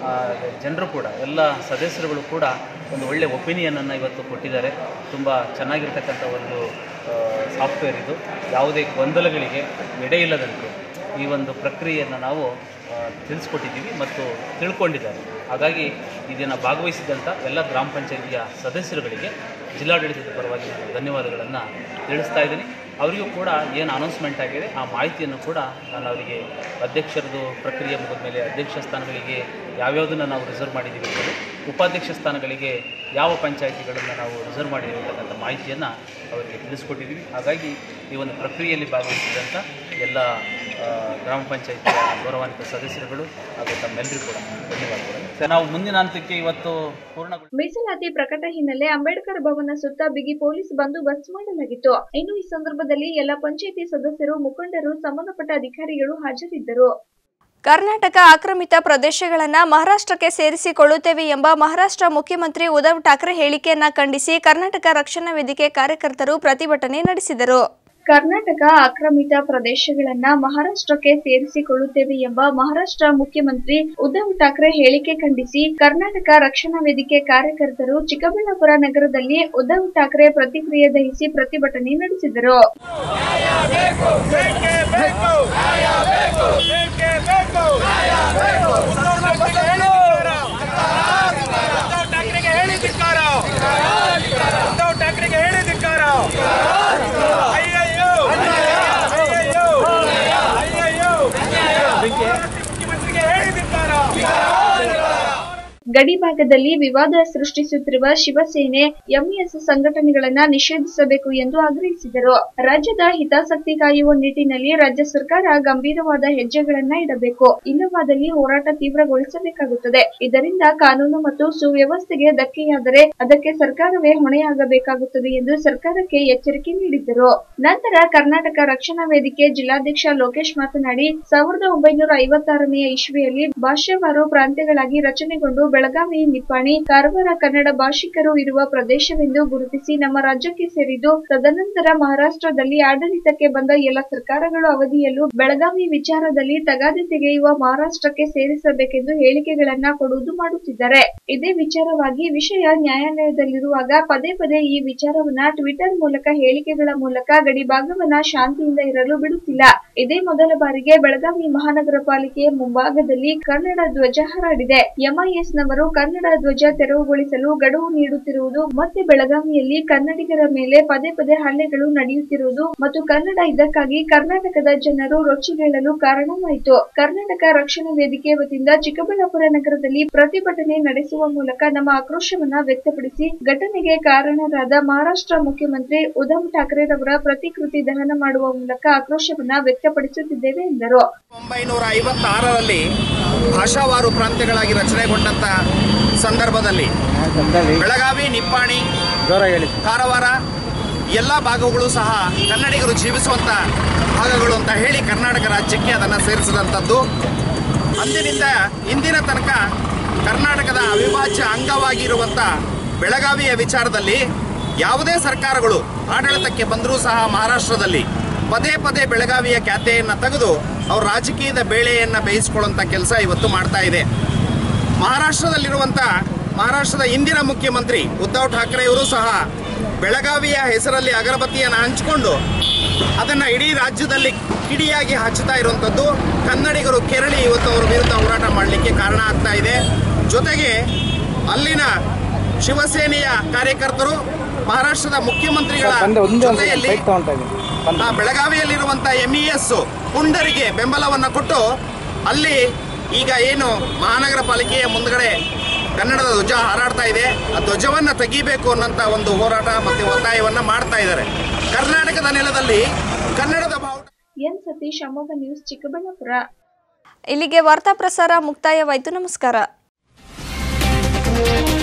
ಜನರು ಕೂಡ ಎಲ್ಲ ಸದಸ್ಯರುಗಳು ಕೂಡ ಒಂದು ಒಳ್ಳೆಯ ಒಪಿನಿಯನನ್ನು ಇವತ್ತು ಕೊಟ್ಟಿದ್ದಾರೆ ತುಂಬ ಚೆನ್ನಾಗಿರ್ತಕ್ಕಂಥ ಒಂದು ಸಾಫ್ಟ್ವೇರ್ ಇದು ಯಾವುದೇ ಗೊಂದಲಗಳಿಗೆ ಎಡೆ ಇಲ್ಲದಂತೆ ಈ ಒಂದು ಪ್ರಕ್ರಿಯೆಯನ್ನು ನಾವು ಆ, ತಿಳಿಸ್ಕೊಟ್ಟಿದ್ದೀವಿ ಮತ್ತು ತಿಳ್ಕೊಂಡಿದ್ದಾರೆ ಹಾಗಾಗಿ ಇದನ್ನು ಭಾಗವಹಿಸಿದಂಥ ಎಲ್ಲ ಗ್ರಾಮ ಪಂಚಾಯಿತಿಯ ಸದಸ್ಯರುಗಳಿಗೆ ಜಿಲ್ಲಾಡಳಿತದ ಪರವಾಗಿ ನಾನು ಧನ್ಯವಾದಗಳನ್ನು ತಿಳಿಸ್ತಾ ಇದ್ದೀನಿ ಅವರಿಗೂ ಕೂಡ ಏನು ಅನೌನ್ಸ್ಮೆಂಟ್ ಆಗಿದೆ ಆ ಮಾಹಿತಿಯನ್ನು ಕೂಡ ನಾನು ಅವರಿಗೆ ಅಧ್ಯಕ್ಷರದು ಪ್ರಕ್ರಿಯೆ ಮುಗಿದ ಮೇಲೆ ಅಧ್ಯಕ್ಷ ಸ್ಥಾನಗಳಿಗೆ ಯಾವ್ಯಾವುದನ್ನು ನಾವು ರಿಸರ್ವ್ ಮಾಡಿದ್ದೀವಿ ಅಂತೇಳಿ ಉಪಾಧ್ಯಕ್ಷ ಸ್ಥಾನಗಳಿಗೆ ಯಾವ ಪಂಚಾಯಿತಿಗಳನ್ನು ನಾವು ರಿಸರ್ವ್ ಮಾಡಿದ್ದೀವಿ ಅಂತಕ್ಕಂಥ ಮಾಹಿತಿಯನ್ನು ಅವರಿಗೆ ತಿಳಿಸ್ಕೊಟ್ಟಿದ್ದೀವಿ ಹಾಗಾಗಿ ಈ ಒಂದು ಪ್ರಕ್ರಿಯೆಯಲ್ಲಿ ಭಾಗವಹಿಸಿದಂಥ ಎಲ್ಲ ಆ, ಗ್ರಾಮ ಪಂಚಾಯಿತಿಯ ಗೌರವಾನ್ವಿತ ಸದಸ್ಯರುಗಳು ಹಾಗೂ ತಮ್ಮೆಲ್ಲರಿಗೂ ಕೂಡ ಧನ್ಯವಾದಗಳು ಸರ್, ನಾವು ಮುಂದಿನ ಹಂತಕ್ಕೆ ಇವತ್ತು ಪೂರ್ಣಗೊಳಿಸಿ ಮೀಸಲಾತಿ ಪ್ರಕಟ ಹಿನ್ನೆಲೆ ಅಂಬೇಡ್ಕರ್ ಭವನ ಸುತ್ತ ಬಿಗಿ ಪೊಲೀಸ್ ಬಂದೋಬಸ್ತ್ ಮಾಡಲಾಗಿತ್ತು ಇನ್ನು ಈ ಸಂದರ್ಭದಲ್ಲಿ ಎಲ್ಲ ಪಂಚಾಯಿತಿ ಸದಸ್ಯರು ಮುಖಂಡರು ಸಂಬಂಧಪಟ್ಟ ಅಧಿಕಾರಿಗಳು ಹಾಜರಿದ್ದರು ಕರ್ನಾಟಕ ಆಕ್ರಮಿತ ಪ್ರದೇಶಗಳನ್ನ ಮಹಾರಾಷ್ಟ್ರಕ್ಕೆ ಸೇರಿಸಿಕೊಳ್ಳುತ್ತೇವೆ ಎಂಬ ಮಹಾರಾಷ್ಟ್ರ ಮುಖ್ಯಮಂತ್ರಿ ಉದ್ಧವ್ ಠಾಕ್ರೆ ಹೇಳಿಕೆಯನ್ನ ಖಂಡಿಸಿ ಕರ್ನಾಟಕ ರಕ್ಷಣಾ ವೇದಿಕೆ ಕಾರ್ಯಕರ್ತರು ಪ್ರತಿಭಟನೆ ನಡೆಸಿದರು ಕರ್ನಾಟಕ ಆಕ್ರಮಿತ ಪ್ರದೇಶಗಳನ್ನ ಮಹಾರಾಷ್ಟ್ರಕ್ಕೆ ಸೇರಿಸಿಕೊಳ್ಳುತ್ತೇವೆ ಎಂಬ ಮಹಾರಾಷ್ಟ್ರ ಮುಖ್ಯಮಂತ್ರಿ ಉದ್ಧವ್ ಠಾಕ್ರೆ ಹೇಳಿಕೆ ಖಂಡಿಸಿ ಕರ್ನಾಟಕ ರಕ್ಷಣಾ ವೇದಿಕೆ ಕಾರ್ಯಕರ್ತರು ಚಿಕ್ಕಬಳ್ಳಾಪುರ ನಗರದಲ್ಲಿ ಉದ್ಧವ್ ಠಾಕ್ರೆ ಪ್ರತಿಕ್ರಿಯೆ ದಹಿಸಿ ಪ್ರತಿಭಟನೆ ನಡೆಸಿದರು ಉದ್ಧವ್ ಠಾಕ್ರೆಗೆ ಹೇಳಿ ಧಿಕ್ಕಾರ ಅಯ್ಯಯ್ಯೋ ಅಯ್ಯಯ್ಯೋ ಅಯ್ಯಯ್ಯೋ ಮುಖ್ಯಮಂತ್ರಿಗೆ ಹೇಳಿ ಧಿಕ್ಕಾರ ಗಡಿ ಭಾಗದಲ್ಲಿ ವಿವಾದ ಸೃಷ್ಟಿಸುತ್ತಿರುವ ಶಿವಸೇನೆ ಎಂಎಸ್ ಸಂಘಟನೆಗಳನ್ನ ನಿಷೇಧಿಸಬೇಕು ಎಂದು ಆಗ್ರಹಿಸಿದರು ರಾಜ್ಯದ ಹಿತಾಸಕ್ತಿ ಕಾಯುವ ನಿಟ್ಟಿನಲ್ಲಿ ರಾಜ್ಯ ಸರ್ಕಾರ ಗಂಭೀರವಾದ ಹೆಜ್ಜೆಗಳನ್ನ ಇಡಬೇಕು ಇಲ್ಲವಾದಲ್ಲಿ ಹೋರಾಟ ತೀವ್ರಗೊಳಿಸಬೇಕಾಗುತ್ತದೆ ಇದರಿಂದ ಕಾನೂನು ಮತ್ತು ಸುವ್ಯವಸ್ಥೆಗೆ ಧಕ್ಕೆಯಾದರೆ ಅದಕ್ಕೆ ಸರ್ಕಾರವೇ ಹೊಣೆಯಾಗಬೇಕಾಗುತ್ತದೆ ಎಂದು ಸರ್ಕಾರಕ್ಕೆ ಎಚ್ಚರಿಕೆ ನೀಡಿದ್ದರು ನಂತರ ಕರ್ನಾಟಕ ರಕ್ಷಣಾ ವೇದಿಕೆ ಜಿಲ್ಲಾಧ್ಯಕ್ಷ ಲೋಕೇಶ್ ಮಾತನಾಡಿ ಸಾವಿರದ ಒಂಬೈನೂರ ಐವತ್ತಾರನೆಯ ಇಸ್ವಿಯಲ್ಲಿ ಭಾಷಾವಾರು ಪ್ರಾಂತ್ಯಗಳಾಗಿ ರಚನೆಗೊಂಡು ಬೆಳಗಾವಿ ನಿಪ್ಪಾಣಿ ಕಾರವಾರ ಕನ್ನಡ ಭಾಷಿಕರು ಇರುವ ಪ್ರದೇಶವೆಂದು ಗುರುತಿಸಿ ನಮ್ಮ ರಾಜ್ಯಕ್ಕೆ ಸೇರಿದ್ದು ತದನಂತರ ಮಹಾರಾಷ್ಟ್ರದಲ್ಲಿ ಆಡಳಿತಕ್ಕೆ ಬಂದ ಎಲ್ಲ ಸರ್ಕಾರಗಳು ಅವಧಿಯಲ್ಲೂ ಬೆಳಗಾವಿ ವಿಚಾರದಲ್ಲಿ ತಗಾದೆ ತೆಗೆಯುವ ಮಹಾರಾಷ್ಟ್ರಕ್ಕೆ ಸೇರಿಸಬೇಕೆಂದು ಹೇಳಿಕೆಗಳನ್ನ ಕೊಡುವುದು ಮಾಡುತ್ತಿದ್ದಾರೆ ಇದೇ ವಿಚಾರವಾಗಿ ವಿಷಯ ನ್ಯಾಯಾಲಯದಲ್ಲಿರುವಾಗ ಪದೇ ಪದೇ ಈ ವಿಚಾರವನ್ನ ಟ್ವಿಟರ್ ಮೂಲಕ ಹೇಳಿಕೆಗಳ ಮೂಲಕ ಗಡಿ ಭಾಗವನ್ನ ಶಾಂತಿಯಿಂದ ಇರಲು ಬಿಡುತ್ತಿಲ್ಲ ಇದೇ ಮೊದಲ ಬಾರಿಗೆ ಬೆಳಗಾವಿ ಮಹಾನಗರ ಪಾಲಿಕೆಯ ಮುಂಭಾಗದಲ್ಲಿ ಕನ್ನಡ ಧ್ವಜ ಹರಡಿದೆ ಎಂಐಎಸ್ ನವರು ಕನ್ನಡ ಧ್ವಜ ತೆರವುಗೊಳಿಸಲು ಗಡುವು ನೀಡುತ್ತಿರುವುದು ಮತ್ತೆ ಬೆಳಗಾವಿಯಲ್ಲಿ ಕನ್ನಡಿಗರ ಮೇಲೆ ಪದೇ ಪದೇ ಹಲ್ಲೆಗಳು ನಡೆಯುತ್ತಿರುವುದು ಮತ್ತು ಕನ್ನಡ ಇದಕ್ಕಾಗಿ ಕರ್ನಾಟಕದ ಜನರು ರೊಚ್ಚಿಗೇಳಲು ಕಾರಣವಾಯಿತು ಕರ್ನಾಟಕ ರಕ್ಷಣಾ ವೇದಿಕೆ ವತಿಯಿಂದ ಚಿಕ್ಕಬಳ್ಳಾಪುರ ನಗರದಲ್ಲಿ ಪ್ರತಿಭಟನೆ ನಡೆಸುವ ಮೂಲಕ ನಮ್ಮ ಆಕ್ರೋಶವನ್ನ ವ್ಯಕ್ತಪಡಿಸಿ ಘಟನೆಗೆ ಕಾರಣರಾದ ಮಹಾರಾಷ್ಟ್ರ ಮುಖ್ಯಮಂತ್ರಿ ಉದ್ಧವ್ ಠಾಕ್ರೆರವರ ಪ್ರತಿಕೃತಿ ದಹನ ಮಾಡುವ ಮೂಲಕ ಆಕ್ರೋಶವನ್ನ ವ್ಯಕ್ತಪಡಿಸುತ್ತಿದ್ದೇವೆ ಎಂದರು ಒಂಬೈನೂರ ಐವತ್ತಾರರಲ್ಲಿ ಭಾಷಾವಾರು ಪ್ರಾಂತ್ಯಗಳಾಗಿ ರಚನೆಗೊಂಡಂತ ಸಂದರ್ಭದಲ್ಲಿ ಬೆಳಗಾವಿ ನಿಪ್ಪಾಣಿ ಕಾರವಾರ ಎಲ್ಲ ಭಾಗಗಳು ಸಹ ಕನ್ನಡಿಗರು ಜೀವಿಸುವಂತ ಭಾಗಗಳು ಅಂತ ಹೇಳಿ ಕರ್ನಾಟಕ ರಾಜ್ಯಕ್ಕೆ ಅದನ್ನು ಸೇರಿಸಿದಂಥದ್ದು ಅಂದಿನಿಂದ ಇಂದಿನ ತನಕ ಕರ್ನಾಟಕದ ಅವಿಭಾಜ್ಯ ಅಂಗವಾಗಿರುವಂಥ ಬೆಳಗಾವಿಯ ವಿಚಾರದಲ್ಲಿ ಯಾವುದೇ ಸರ್ಕಾರಗಳು ಆಡಳಿತಕ್ಕೆ ಬಂದರೂ ಸಹ ಮಹಾರಾಷ್ಟ್ರದಲ್ಲಿ ಪದೇ ಪದೇ ಬೆಳಗಾವಿಯ ಖ್ಯಾತೆಯನ್ನು ತೆಗೆದು ಅವ್ರ ರಾಜಕೀಯದ ಬೇಳೆಯನ್ನು ಬೇಯಿಸ್ಕೊಳ್ಳುವಂಥ ಕೆಲಸ ಇವತ್ತು ಮಾಡ್ತಾ ಇದೆ ಮಹಾರಾಷ್ಟ್ರದಲ್ಲಿರುವಂಥ ಮಹಾರಾಷ್ಟ್ರದ ಇಂದಿನ ಮುಖ್ಯಮಂತ್ರಿ ಉದ್ಧವ್ ಠಾಕ್ರೆ ಅವರು ಸಹ ಬೆಳಗಾವಿಯ ಹೆಸರಲ್ಲಿ ಅಗರಬತ್ತಿಯನ್ನು ಹಂಚಿಕೊಂಡು ಅದನ್ನು ಇಡೀ ರಾಜ್ಯದಲ್ಲಿ ಕಿಡಿಯಾಗಿ ಹಚ್ಚುತ್ತಾ ಇರುವಂಥದ್ದು ಕನ್ನಡಿಗರು ಕೆರಳಿ ಇವತ್ತು ಅವರ ವಿರುದ್ಧ ಹೋರಾಟ ಮಾಡಲಿಕ್ಕೆ ಕಾರಣ ಆಗ್ತಾ ಇದೆ ಜೊತೆಗೆ ಅಲ್ಲಿನ ಶಿವಸೇನೆಯ ಕಾರ್ಯಕರ್ತರು ಮಹಾರಾಷ್ಟ್ರದ ಮುಖ್ಯಮಂತ್ರಿಗಳ ಜೊತೆಯಲ್ಲಿ ಆ ಬೆಳಗಾವಿಯಲ್ಲಿರುವಂಥ ಎಂ ಇ ಎಸ್ ಪುಂಡರಿಗೆ ಬೆಂಬಲವನ್ನು ಕೊಟ್ಟು ಅಲ್ಲಿ ಈಗ ಏನು ಮಹಾನಗರ ಪಾಲಿಕೆಯ ಮುಂದ್ಗಡೆ ಕನ್ನಡದ ಧ್ವಜ ಹಾರಾಡ್ತಾ ಇದೆ ಆ ಧ್ವಜವನ್ನು ತೆಗಿಬೇಕು ಅನ್ನೋಂಥ ಒಂದು ಹೋರಾಟ ಮತ್ತು ಒತ್ತಾಯವನ್ನು ಮಾಡ್ತಾ ಇದ್ದಾರೆ ಕರ್ನಾಟಕದ ನೆಲದಲ್ಲಿ ಕನ್ನಡದ ಬಾವುಟ ಎನ್ ಸತೀಶ್ ಅಮೋಘ ನ್ಯೂಸ್ ಚಿಕ್ಕಬಳ್ಳಾಪುರ ಇಲ್ಲಿಗೆ ವಾರ್ತಾ ಪ್ರಸಾರ ಮುಕ್ತಾಯವಾಯಿತು ನಮಸ್ಕಾರ